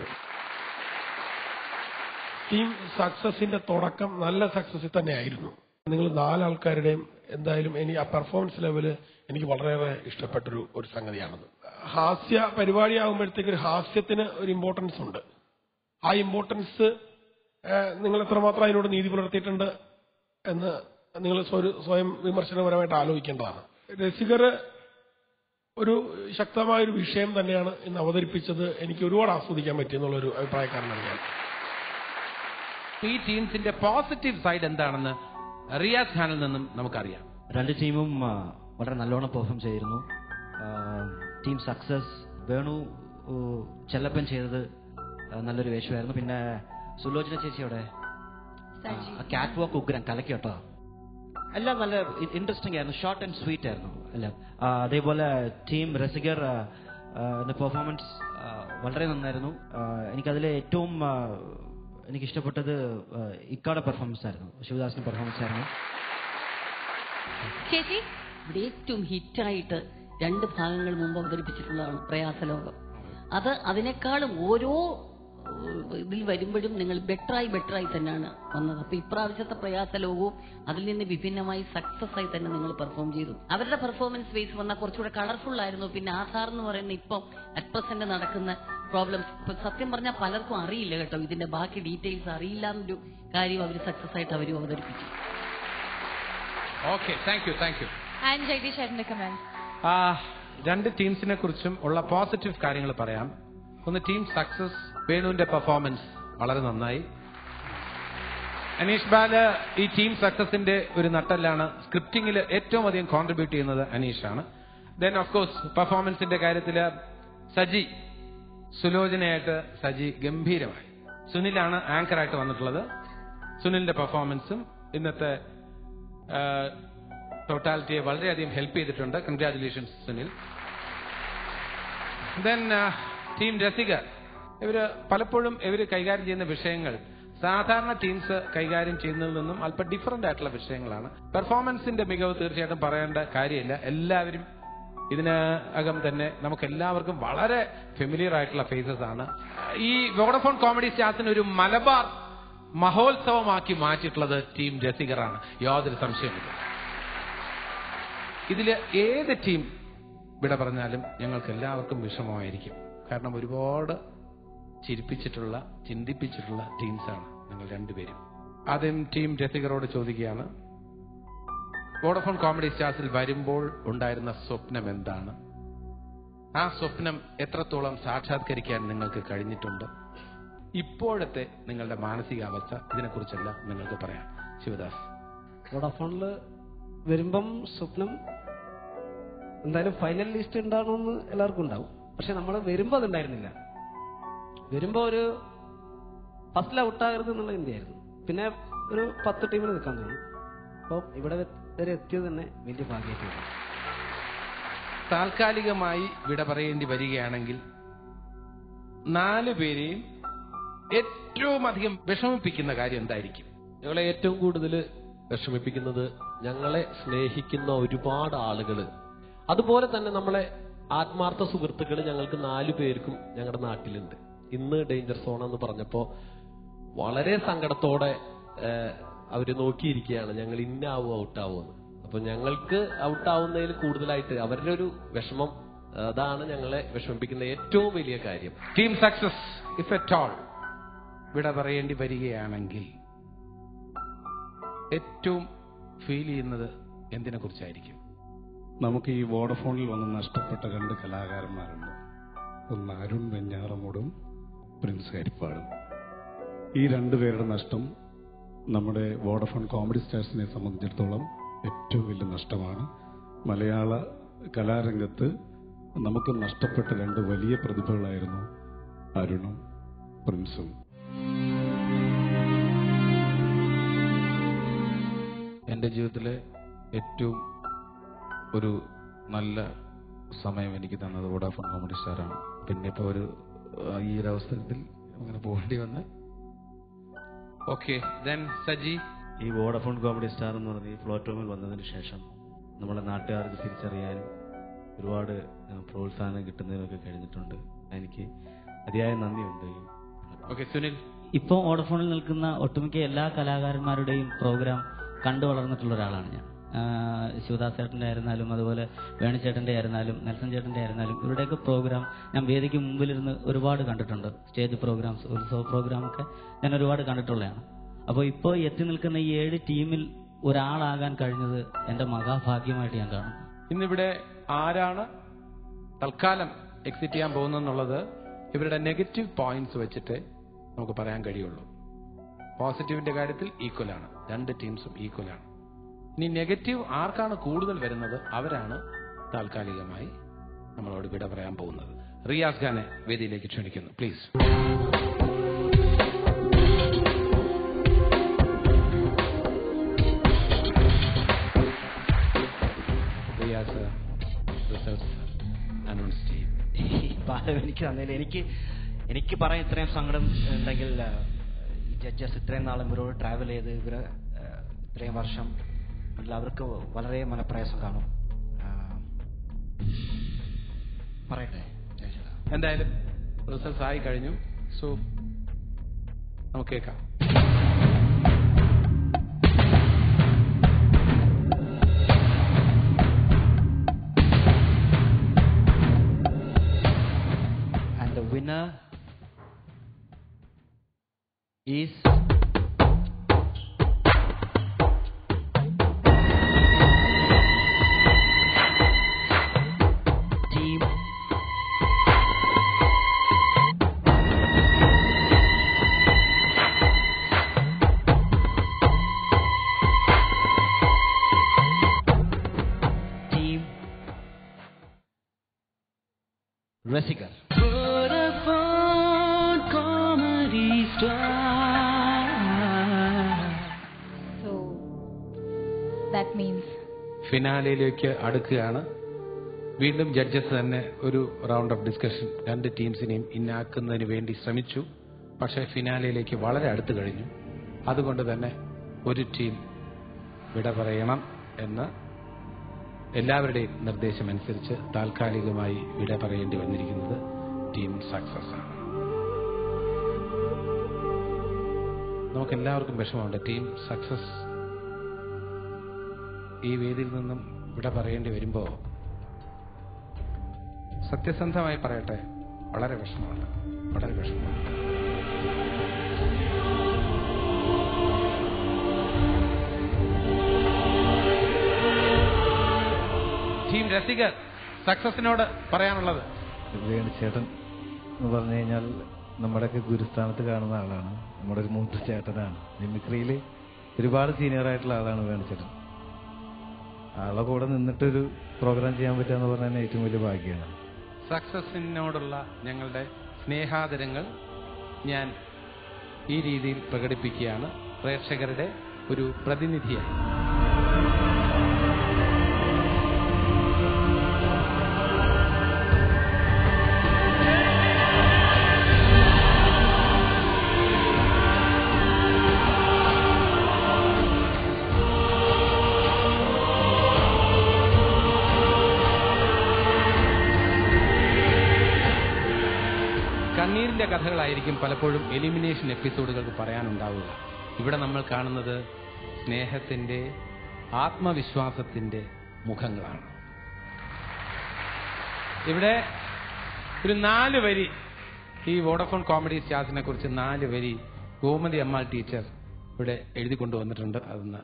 Q: ടീം സക്സസിന്റെ തുടക്കം നല്ല സക്സസിൽ തന്നെയായിരുന്നു നിങ്ങൾ നാലാൾക്കാരുടെയും എന്തായാലും എനിക്ക് ആ പെർഫോമൻസ് ലെവല് എനിക്ക് വളരെയേറെ ഇഷ്ടപ്പെട്ടൊരു ഒരു സംഗതിയാണത് ഹാസ്യ പരിപാടിയാകുമ്പോഴത്തേക്ക് ഒരു ഹാസ്യത്തിന് ഒരു ഇമ്പോർട്ടൻസ് ഉണ്ട് ആ ഇമ്പോർട്ടൻസ് നിങ്ങൾ എത്രമാത്രം അതിനോട് നീതി പുലർത്തിയിട്ടുണ്ട് എന്ന് നിങ്ങൾ സ്വരു- സ്വയം വിമർശനപരമായിട്ട് ആലോചിക്കേണ്ടതാണ് രസികർ ഒരു ശക്തമായ ഒരു വിഷയം തന്നെയാണ് ഇന്ന് അവതരിപ്പിച്ചത് എനിക്ക് ഒരുപാട് ആസ്വദിക്കാൻ പറ്റിയെന്നുള്ളൊരു അഭിപ്രായക്കാരനാണ് ഞാൻ
B: ഈ ടീംസിന്റെ പോസിറ്റീവ് സൈഡ് എന്താണെന്ന് റിയാസ് ഖാനിൽ നിന്നും നമുക്കറിയാം
C: രണ്ട് ടീമും ആ, വളരെ നല്ലോണം പെർഫോം ചെയ്തിരുന്നു ടീം സക്സസ് വേണു ഊ, ചെല്ലപ്പൻ ചെയ്തത് ആ, നല്ലൊരു വേഷമായിരുന്നു പിന്നെ സുലോചന ചേച്ചിയോടെ കാറ്റ് വാക്ക് ഉഗ്രം കലക്കി കേട്ടോ എല്ലാം നല്ല ഇൻട്രസ്റ്റിംഗ് ആയിരുന്നു ഷോർട്ട് ആൻഡ് സ്വീറ്റ് ആയിരുന്നു എല്ലാം ആ, അതേപോലെ ടീം രസികർ പെർഫോമൻസ് വളരെ നന്നായിരുന്നു ആ, എനിക്കതിൽ ഏറ്റവും ആ, എനിക്ക് ഇഷ്ടപ്പെട്ടത് ആ, ഇക്കാടെ പെർഫോമൻസ് ആയിരുന്നു ശിവദാസിന്റെ പെർഫോമൻസ് ആയിരുന്നു
A: ചേച്ചി
R: ഇവിടെ ഏറ്റവും ഹിറ്റായിട്ട് രണ്ട് ഭാഗങ്ങൾ മുമ്പ് അവതരിപ്പിച്ചിട്ടുള്ളതാണ് പ്രയാസലോകം അത് അതിനേക്കാളും ഓരോ ഏഹ്, ഇതിൽ വരുമ്പോഴും നിങ്ങൾ ബെറ്ററായി ബെറ്ററായി തന്നെയാണ് വന്നത് അപ്പൊ ഇപ്രാവശ്യത്തെ പ്രയാസലോകവും അതിൽ നിന്ന് വിഭിന്നമായി സക്സസ് ആയി തന്നെ നിങ്ങൾ പെർഫോം ചെയ്തു അവരുടെ പെർഫോമൻസ് ബേസ് വന്നാൽ കുറച്ചുകൂടെ കളർഫുൾ ആയിരുന്നു പിന്നെ ആധാർ എന്ന് പറയുന്ന ഇപ്പം അറ്റ് പ്രസന്റ് നടക്കുന്ന പ്രോബ്ലംസ് ഇപ്പൊ സത്യം പറഞ്ഞാൽ പലർക്കും അറിയില്ല കേട്ടോ ഇതിന്റെ ബാക്കി ഡീറ്റെയിൽസ് അറിയില്ല എന്നൊരു കാര്യം അവർ സക്സസ് ആയിട്ട് അവരും അവതരിപ്പിച്ചു
B: okay thank you thank you
A: and Jagadish ഏട്ടന്റെ കമന്റ്
B: ആ, രണ്ട് ടീംസിനെ കുറിച്ചും ഉള്ള പോസിറ്റീവ് കാര്യങ്ങൾ പറയാം ഒന്ന് ടീം സക്സസ് വേണുവിന്റെ പെർഫോമൻസ് വളരെ നന്നായി അനീഷ് ബാല് ഈ ടീം സക്സസിന്റെ ഒരു നട്ടല്ലാണ് സ്ക്രിപ്റ്റിംഗിൽ ഏറ്റവും അധികം കോൺട്രിബ്യൂട്ട് ചെയ്യുന്നത് അനീഷാണ് ദെൻ ഓഫ് കോഴ്സ് പെർഫോമൻസിന്റെ കാര്യത്തിൽ സജി സുലോചനയായിട്ട് സജി ഗംഭീരമായി സുനിലാണ് ആങ്കറായിട്ട് വന്നിട്ടുള്ളത് സുനിലിന്റെ പെർഫോമൻസും ഇന്നത്തെ ടോട്ടാലിറ്റിയെ വളരെയധികം ഹെൽപ്പ് ചെയ്തിട്ടുണ്ട് congratulations Sunil then team Rasika ഇവര് പലപ്പോഴും ഇവര് കൈകാര്യം ചെയ്യുന്ന വിഷയങ്ങൾ സാധാരണ ടീംസ് കൈകാര്യം ചെയ്യുന്നതിൽ നിന്നും അല്പം ഡിഫറന്റ് ആയിട്ടുള്ള വിഷയങ്ങളാണ് പെർഫോമൻസിന്റെ മികവ് തീർച്ചയായിട്ടും പറയേണ്ട കാര്യമില്ല എല്ലാവരും ഇതിന് അകം തന്നെ നമുക്ക് എല്ലാവർക്കും വളരെ ഫെമിലിയർ ആയിട്ടുള്ള ഫേസസ് ആണ് ഈ വോഡഫോൺ കോമഡി സ്റ്റാർസിന് ഒരു മലബാർ മഹോത്സവമാക്കി മാറ്റിയിട്ടുള്ളത് ടീം രസികറാണ് യാതൊരു സംശയമില്ല ഇതിൽ ഏത് ടീം വിട പറഞ്ഞാലും ഞങ്ങൾക്ക് എല്ലാവർക്കും വിഷമമായിരിക്കും കാരണം ഒരുപാട് ചിരിപ്പിച്ചിട്ടുള്ള ചിന്തിപ്പിച്ചിട്ടുള്ള ടീംസാണ് നിങ്ങൾ രണ്ടുപേരും ആദ്യം ടീം രസികരോട് ചോദിക്കുകയാണ് വോഡഫോൺ കോമഡി സ്റ്റാർസിൽ വരുമ്പോൾ ഉണ്ടായിരുന്ന സ്വപ്നം എന്താണ് ആ സ്വപ്നം എത്രത്തോളം സാക്ഷാത്കരിക്കാൻ നിങ്ങൾക്ക് കഴിഞ്ഞിട്ടുണ്ട് ഇപ്പോഴത്തെ നിങ്ങളുടെ മാനസികാവസ്ഥ ഇതിനെക്കുറിച്ചെല്ലാം നിങ്ങൾക്ക് പറയാം ശിവദാസ്
S: വോഡാഫോണിൽ വരുമ്പം സ്വപ്നം എന്തായാലും ഫൈനൽ ലിസ്റ്റ് ഉണ്ടാകണമെന്ന് എല്ലാവർക്കും ഉണ്ടാവും പക്ഷെ നമ്മൾ വരുമ്പോൾ അതുണ്ടായിരുന്നില്ല വരുമ്പോൾ ഒരു ഫസ്റ്റിൽ ഔട്ടാകരുത് എന്നുള്ള ഇന്ത്യയായിരുന്നു പിന്നെ ഒരു പത്ത് ടീമിൽ നിൽക്കാൻ തോന്നി അപ്പോൾ ഇവിടെ വരെ എത്തിയത് തന്നെ വലിയ ഭാഗ്യമായിട്ട് തോന്നി.
B: താൽക്കാലികമായി വിട പറയേണ്ടി വരികയാണെങ്കിൽ നാല് പേരെയും ഏറ്റവും അധികം വിഷമിപ്പിക്കുന്ന കാര്യം എന്തായിരിക്കും
L: ഞങ്ങളെ ഏറ്റവും കൂടുതൽ വിഷമിപ്പിക്കുന്നത് ഞങ്ങളെ സ്നേഹിക്കുന്ന ഒരുപാട് ആളുകൾ അതുപോലെ തന്നെ നമ്മളെ ആത്മാർത്ഥ സുഹൃത്തുക്കൾ ഞങ്ങൾക്ക് നാലു പേർക്കും ഞങ്ങളുടെ നാട്ടിലുണ്ട് ഇന്ന് ഡേഞ്ചർ സോൺ എന്ന് പറഞ്ഞപ്പോ വളരെ സങ്കടത്തോടെ ഏഹ്, അവര് നോക്കിയിരിക്കുകയാണ് ഞങ്ങൾ ഇന്നാവോ ഔട്ടാവോ എന്ന് അപ്പൊ ഞങ്ങൾക്ക് ഔട്ടാവുന്നതിൽ കൂടുതലായിട്ട് അവരുടെ ഒരു വിഷമം അതാണ് ഞങ്ങളെ വിഷമിപ്പിക്കുന്ന ഏറ്റവും വലിയ കാര്യം
B: team success if at all വിട പറയേണ്ടി വരികയാണെങ്കിൽ ഏറ്റവും ഫീൽ ചെയ്യുന്നത് എന്തിനെ കുറിച്ചായിരിക്കും
T: നമുക്ക് ഈ വോഡഫോണിൽ വന്ന് നഷ്ടപ്പെട്ട രണ്ട് കലാകാരന്മാരുണ്ട് ഒന്ന് അരുൺ വെഞ്ഞാറമൂടും പ്രിൻസ് ഹരിപ്പാടും ഈ രണ്ടുപേരുടെ നഷ്ടം നമ്മുടെ വോഡഫോൺ കോമഡി സ്റ്റാർസിനെ സംബന്ധിച്ചിടത്തോളം ഏറ്റവും വലിയ നഷ്ടമാണ് മലയാള കലാരംഗത്ത് നമുക്ക് നഷ്ടപ്പെട്ട രണ്ട് വലിയ പ്രതിഭകളായിരുന്നു അരുണും പ്രിൻസും
B: എൻ്റെ ജീവിതത്തിലെ ഏറ്റവും ഒരു നല്ല സമയം എനിക്ക് തന്നത് വോഡാഫോൺ കോമഡി സ്റ്റാറാണ് പിന്നെ ഇപ്പോൾ ഒരു ആ, ഈ ഒരു അവസരത്തിൽ അങ്ങനെ പോകേണ്ടി വന്ന് ഓക്കെ ദെൻ സജി
C: ഈ വോഡഫോൺ കോമഡി സ്റ്റാർ എന്ന് പറഞ്ഞ ഈ പ്ലാറ്റ്ഫോമിൽ വന്നതിന് ശേഷം നമ്മളെ നാട്ടുകാർക്ക് തിരിച്ചറിയാനും ഒരുപാട് ഏഹ്, പ്രോത്സാഹനം കിട്ടുന്നതിനൊക്കെ കഴിഞ്ഞിട്ടുണ്ട് എനിക്ക് അതിയായ നന്ദിയുണ്ട്
B: ഓക്കെ സുനിൽ
U: ഇപ്പോൾ ഓഡഫോണിൽ നിൽക്കുന്ന ഒട്ടുമിക്ക എല്ലാ കലാകാരന്മാരുടെയും പ്രോഗ്രാം കണ്ടു വളർന്നിട്ടുള്ള ഒരാളാണ് ഞാൻ ആഹ് ശിവദാസ് ചേട്ടൻ്റെ ആയിരുന്നാലും അതുപോലെ വേണുചേട്ടൻ്റെ ആയിരുന്നാലും നെൽസൺ ചേട്ടൻ്റെ ആയിരുന്നാലും ഇവരുടെയൊക്കെ പ്രോഗ്രാം ഞാൻ വേദിക്ക് മുമ്പിലിരുന്ന് ഒരുപാട് കണ്ടിട്ടുണ്ട് സ്റ്റേജ് പ്രോഗ്രാംസ് ഉത്സവ പ്രോഗ്രാമൊക്കെ ഞാൻ ഒരുപാട് കണ്ടിട്ടുള്ളതാണ് അപ്പോൾ ഇപ്പോൾ എത്തി നിൽക്കുന്ന ഈ ഏഴ് ടീമിൽ ഒരാളാകാൻ കഴിഞ്ഞത് എൻ്റെ മഹാഭാഗ്യമായിട്ട് ഞാൻ കാണുന്നു
B: ഇന്നിവിടെ ആരാണ് തൽക്കാലം എക്സിറ്റ് ചെയ്യാൻ പോകുന്നെന്നുള്ളത് ഇവരുടെ നെഗറ്റീവ് പോയിന്റ്സ് വെച്ചിട്ട് നമുക്ക് പറയാൻ കഴിയുള്ളൂ പോസിറ്റീവിന്റെ കാര്യത്തിൽ ഈക്വൽ ആണ് രണ്ട് ടീംസും ഈക്വൽ ആണ് ഇനി നെഗറ്റീവ് ആർക്കാണ് കൂടുതൽ വരുന്നത് അവരാണ് താൽക്കാലികമായി നമ്മളോട് വിട പറയാൻ പോകുന്നത് റിയാസ് ഖാനെ വേദിയിലേക്ക് ക്ഷണിക്കുന്നു പ്ലീസ് റിയാസ് റിസൾട്ട്സ് അനൗൺസ് ചെയ്യും
C: ഈ പാഠം എനിക്ക് തന്നതിൽ എനിക്ക് എനിക്ക് പറയാൻ ഇത്രയും സങ്കടം ഉണ്ടെങ്കിൽ ആ, ഈ ജഡ്ജസ് ഇത്രയും നാൾ ഇവരോട് ട്രാവൽ ചെയ്ത് ഇവര് ആ, ഇത്രയും വർഷം എല്ലാവർക്കും വളരെ മനപ്രയാസം കാണും ആ, പറയട്ടെ
B: എന്തായാലും റിസൾട്ട്സ് ആയി കഴിഞ്ഞു സോ നമുക്ക് കേൾക്കാം
C: And the winner is team team Resigar.
H: Vodafone Comedy Star.
A: So that means
B: ഫിനാലയിലേക്ക് അടുക്കുകയാണ് വീണ്ടും ജഡ്ജസ് തന്നെ ഒരു റൗണ്ട് ഓഫ് ഡിസ്കഷൻ രണ്ട് ടീംസിനെയും ഇന്നാക്കുന്നതിന് വേണ്ടി ശ്രമിച്ചു പക്ഷേ ഫിനാലയിലേക്ക് വളരെ അടുത്ത് കഴിഞ്ഞു അതുകൊണ്ട് തന്നെ ഒരു ടീം വിട പറയണം എന്ന് എല്ലാവരുടെയും നിർദ്ദേശമനുസരിച്ച് താൽക്കാലികമായി വിട പറയേണ്ടി വന്നിരിക്കുന്നത് ടീം സക്സസ് ആണ് നമുക്ക് എല്ലാവർക്കും വിഷമമുണ്ട് ടീം സക്സസ് ഈ വേദിയിൽ നിന്നും വിട പറയേണ്ടി വരുമ്പോൾ സത്യസന്ധമായി പറയട്ടെ വളരെ വിഷമമുണ്ട് വളരെ വിഷമമുണ്ട് ടീം രസികർ സക്സസിനോട് പറയാനുള്ളത്
V: വേണുചേട്ടൻ എന്ന് പറഞ്ഞു കഴിഞ്ഞാൽ നമ്മുടെയൊക്കെ ഗുരുസ്ഥാനത്ത് കാണുന്ന ആളാണ് നമ്മുടെ ഒരു മൂത്ത ചേട്ടനാണ് മിമിക്രിയിൽ ഒരുപാട് സീനിയർ ആയിട്ടുള്ള ആളാണ് വേണുചേട്ടൻ ആളെ കൂടെ നിന്നിട്ടൊരു പ്രോഗ്രാം ചെയ്യാൻ പറ്റുക എന്ന് പറഞ്ഞാൽ ഏറ്റവും വലിയ ഭാഗ്യമാണ്
B: സക്സസിനോടുള്ള ഞങ്ങളുടെ സ്നേഹാദരങ്ങൾ ഞാൻ ഈ രീതിയിൽ പ്രകടിപ്പിക്കുകയാണ് പ്രേക്ഷകരുടെ ഒരു പ്രതിനിധിയായി കണ്ണീരിന്റെ കഥകളായിരിക്കും പലപ്പോഴും എലിമിനേഷൻ എപ്പിസോഡുകൾക്ക് പറയാനുണ്ടാവുക ഇവിടെ നമ്മൾ കാണുന്നത് സ്നേഹത്തിന്റെ ആത്മവിശ്വാസത്തിന്റെ മുഖങ്ങളാണ് ഇവിടെ ഒരു നാല് വരി ഈ വോഡഫോൺ കോമഡി സ്റ്റാർസിനെ കുറിച്ച് നാല് വരി ഗോമതി അമ്മാൾ ടീച്ചർ ഇവിടെ എഴുതി കൊണ്ടുവന്നിട്ടുണ്ട് അതൊന്ന്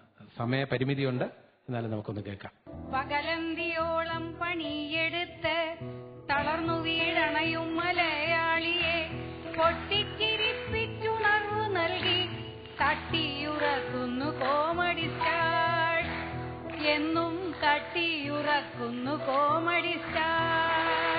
B: സമയപരിമിതിയുണ്ട് എന്നാലും നമുക്കൊന്ന് കേൾക്കാം
W: പകലന്തിയോളം പണിയെടുത്ത് തള
D: തളർന്നു വീഴണയും മലയാളിയെ പൊട്ടിച്ചിരിപ്പിച്ചുണർവ് നൽകി തട്ടിയുറക്കുന്നു കോമഡി സ്റ്റാർ എന്നും തട്ടിയുറക്കുന്നു comedy star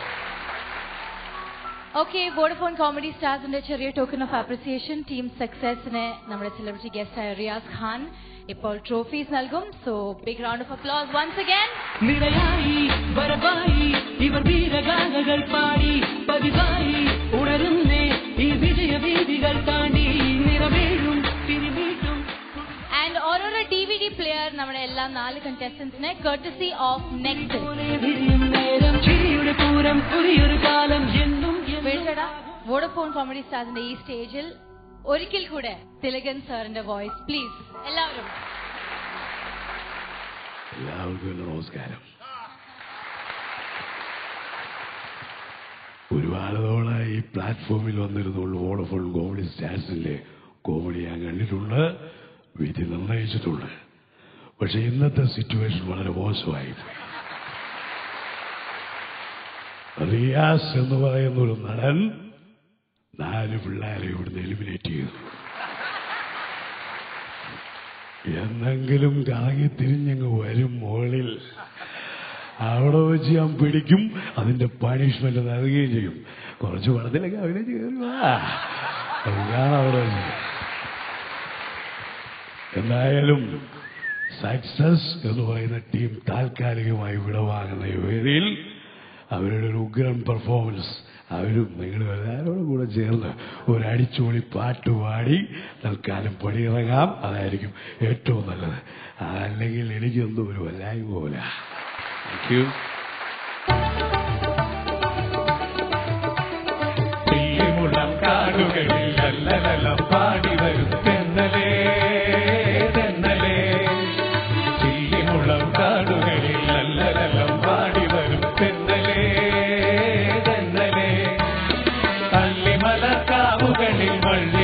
A: okay Vodafone comedy സ്റ്റാർസിന്റെ ചെറിയ ടോക്കൺ ഓഫ് അപ്രിസിയേഷൻ ടീം സക്സസിന് നമ്മുടെ സെലിബ്രിറ്റി ഗസ്റ്റായ റിയാസ് ഖാൻ ഇപ്പോൾ ട്രോഫീസ് നൽകും so big round of applause once again
H: നിറയായി വരവായി ഇവർ വീരഗാഥകൾ പാടി പതിവായി ഉണരുന്നേ ഈ വിജയവീതികൾ താണ്ടി നിറവേഴും തിരുമീട്ടും
A: ആൻഡ് ഓരോരോ ഡി വി ഡി പ്ലെയർ നമ്മുടെ എല്ലാ നാല് കണ്ടസ്റ്റന്റ്സിനെ കർട്ടസി ഓഫ് നെക്സ്റ്റ്
H: വിരിയും നേരം ചിരിയുടെ പൂരം പുതിയൊരു കാലം എന്നും
A: വേഴ്ചട വോഡഫോൺ കോമഡി സ്റ്റാർസിന്റെ ഈ സ്റ്റേജിൽ ഒരിക്കൽ കൂടെ തിലകൻ സാറിന്റെ വോയിസ് പ്ലീസ് എല്ലാവരും
G: എല്ലാവർക്കും എന്റെ നമസ്കാരം ഒരുപാട് തവണ ഈ പ്ലാറ്റ്ഫോമിൽ വന്നിരുന്നുകൊണ്ട് വോഡഫോൺ കോമഡി സ്റ്റാർസിലെ കോമഡി ഞാൻ കണ്ടിട്ടുണ്ട് വിധി നിർണയിച്ചിട്ടുണ്ട് പക്ഷെ ഇന്നത്തെ സിറ്റുവേഷൻ വളരെ മോശമായി പോയി റിയാസ് എന്ന് പറയുന്ന ഒരു നടൻ നാല് പിള്ളേരെ ഇവിടുന്ന് എലിമിനേറ്റ് ചെയ്തു എന്നെങ്കിലും കറങ്ങി തിരിഞ്ഞങ്ങ് വരും മുകളിൽ അവിടെ വെച്ച് ഞാൻ പിടിക്കും അതിന്റെ പണിഷ്മെന്റ് നൽകുകയും ചെയ്യും കുറച്ച് പടത്തിലൊക്കെ അഭിനയിച്ച് കയറി വാ ഞാൻ അവിടെ വെച്ച് എന്തായാലും സക്സസ് എന്ന് പറയുന്ന ടീം താൽക്കാലികമായി വിടവാങ്ങുന്ന ഈ വേദിയിൽ അവരുടെ ഒരു ഉഗ്രൻ പെർഫോമൻസ് അവരും നിങ്ങൾ എല്ലാവരോടും കൂടെ ചേർന്ന് ഒരു അടിച്ചുപൊളി പാട്ട് പാടി തൽക്കാലം പടിയിറങ്ങാം അതായിരിക്കും ഏറ്റവും നല്ലത് അല്ലെങ്കിൽ എനിക്കെന്തോ ഒരു വല്ലായ്മ പോലെ താങ്ക് യു
W: തീമുളം കാടുകളിൽ ലല്ലലലം പാടി വരും തെന്നലേ തെന്നലേ ചില്ലിമുളം കാടുകളിൽ ലല്ലലലം പാടി വരും തെന്നലേ തെന്നലേ തള്ളിമല കാവുകളിൽ വള്ളി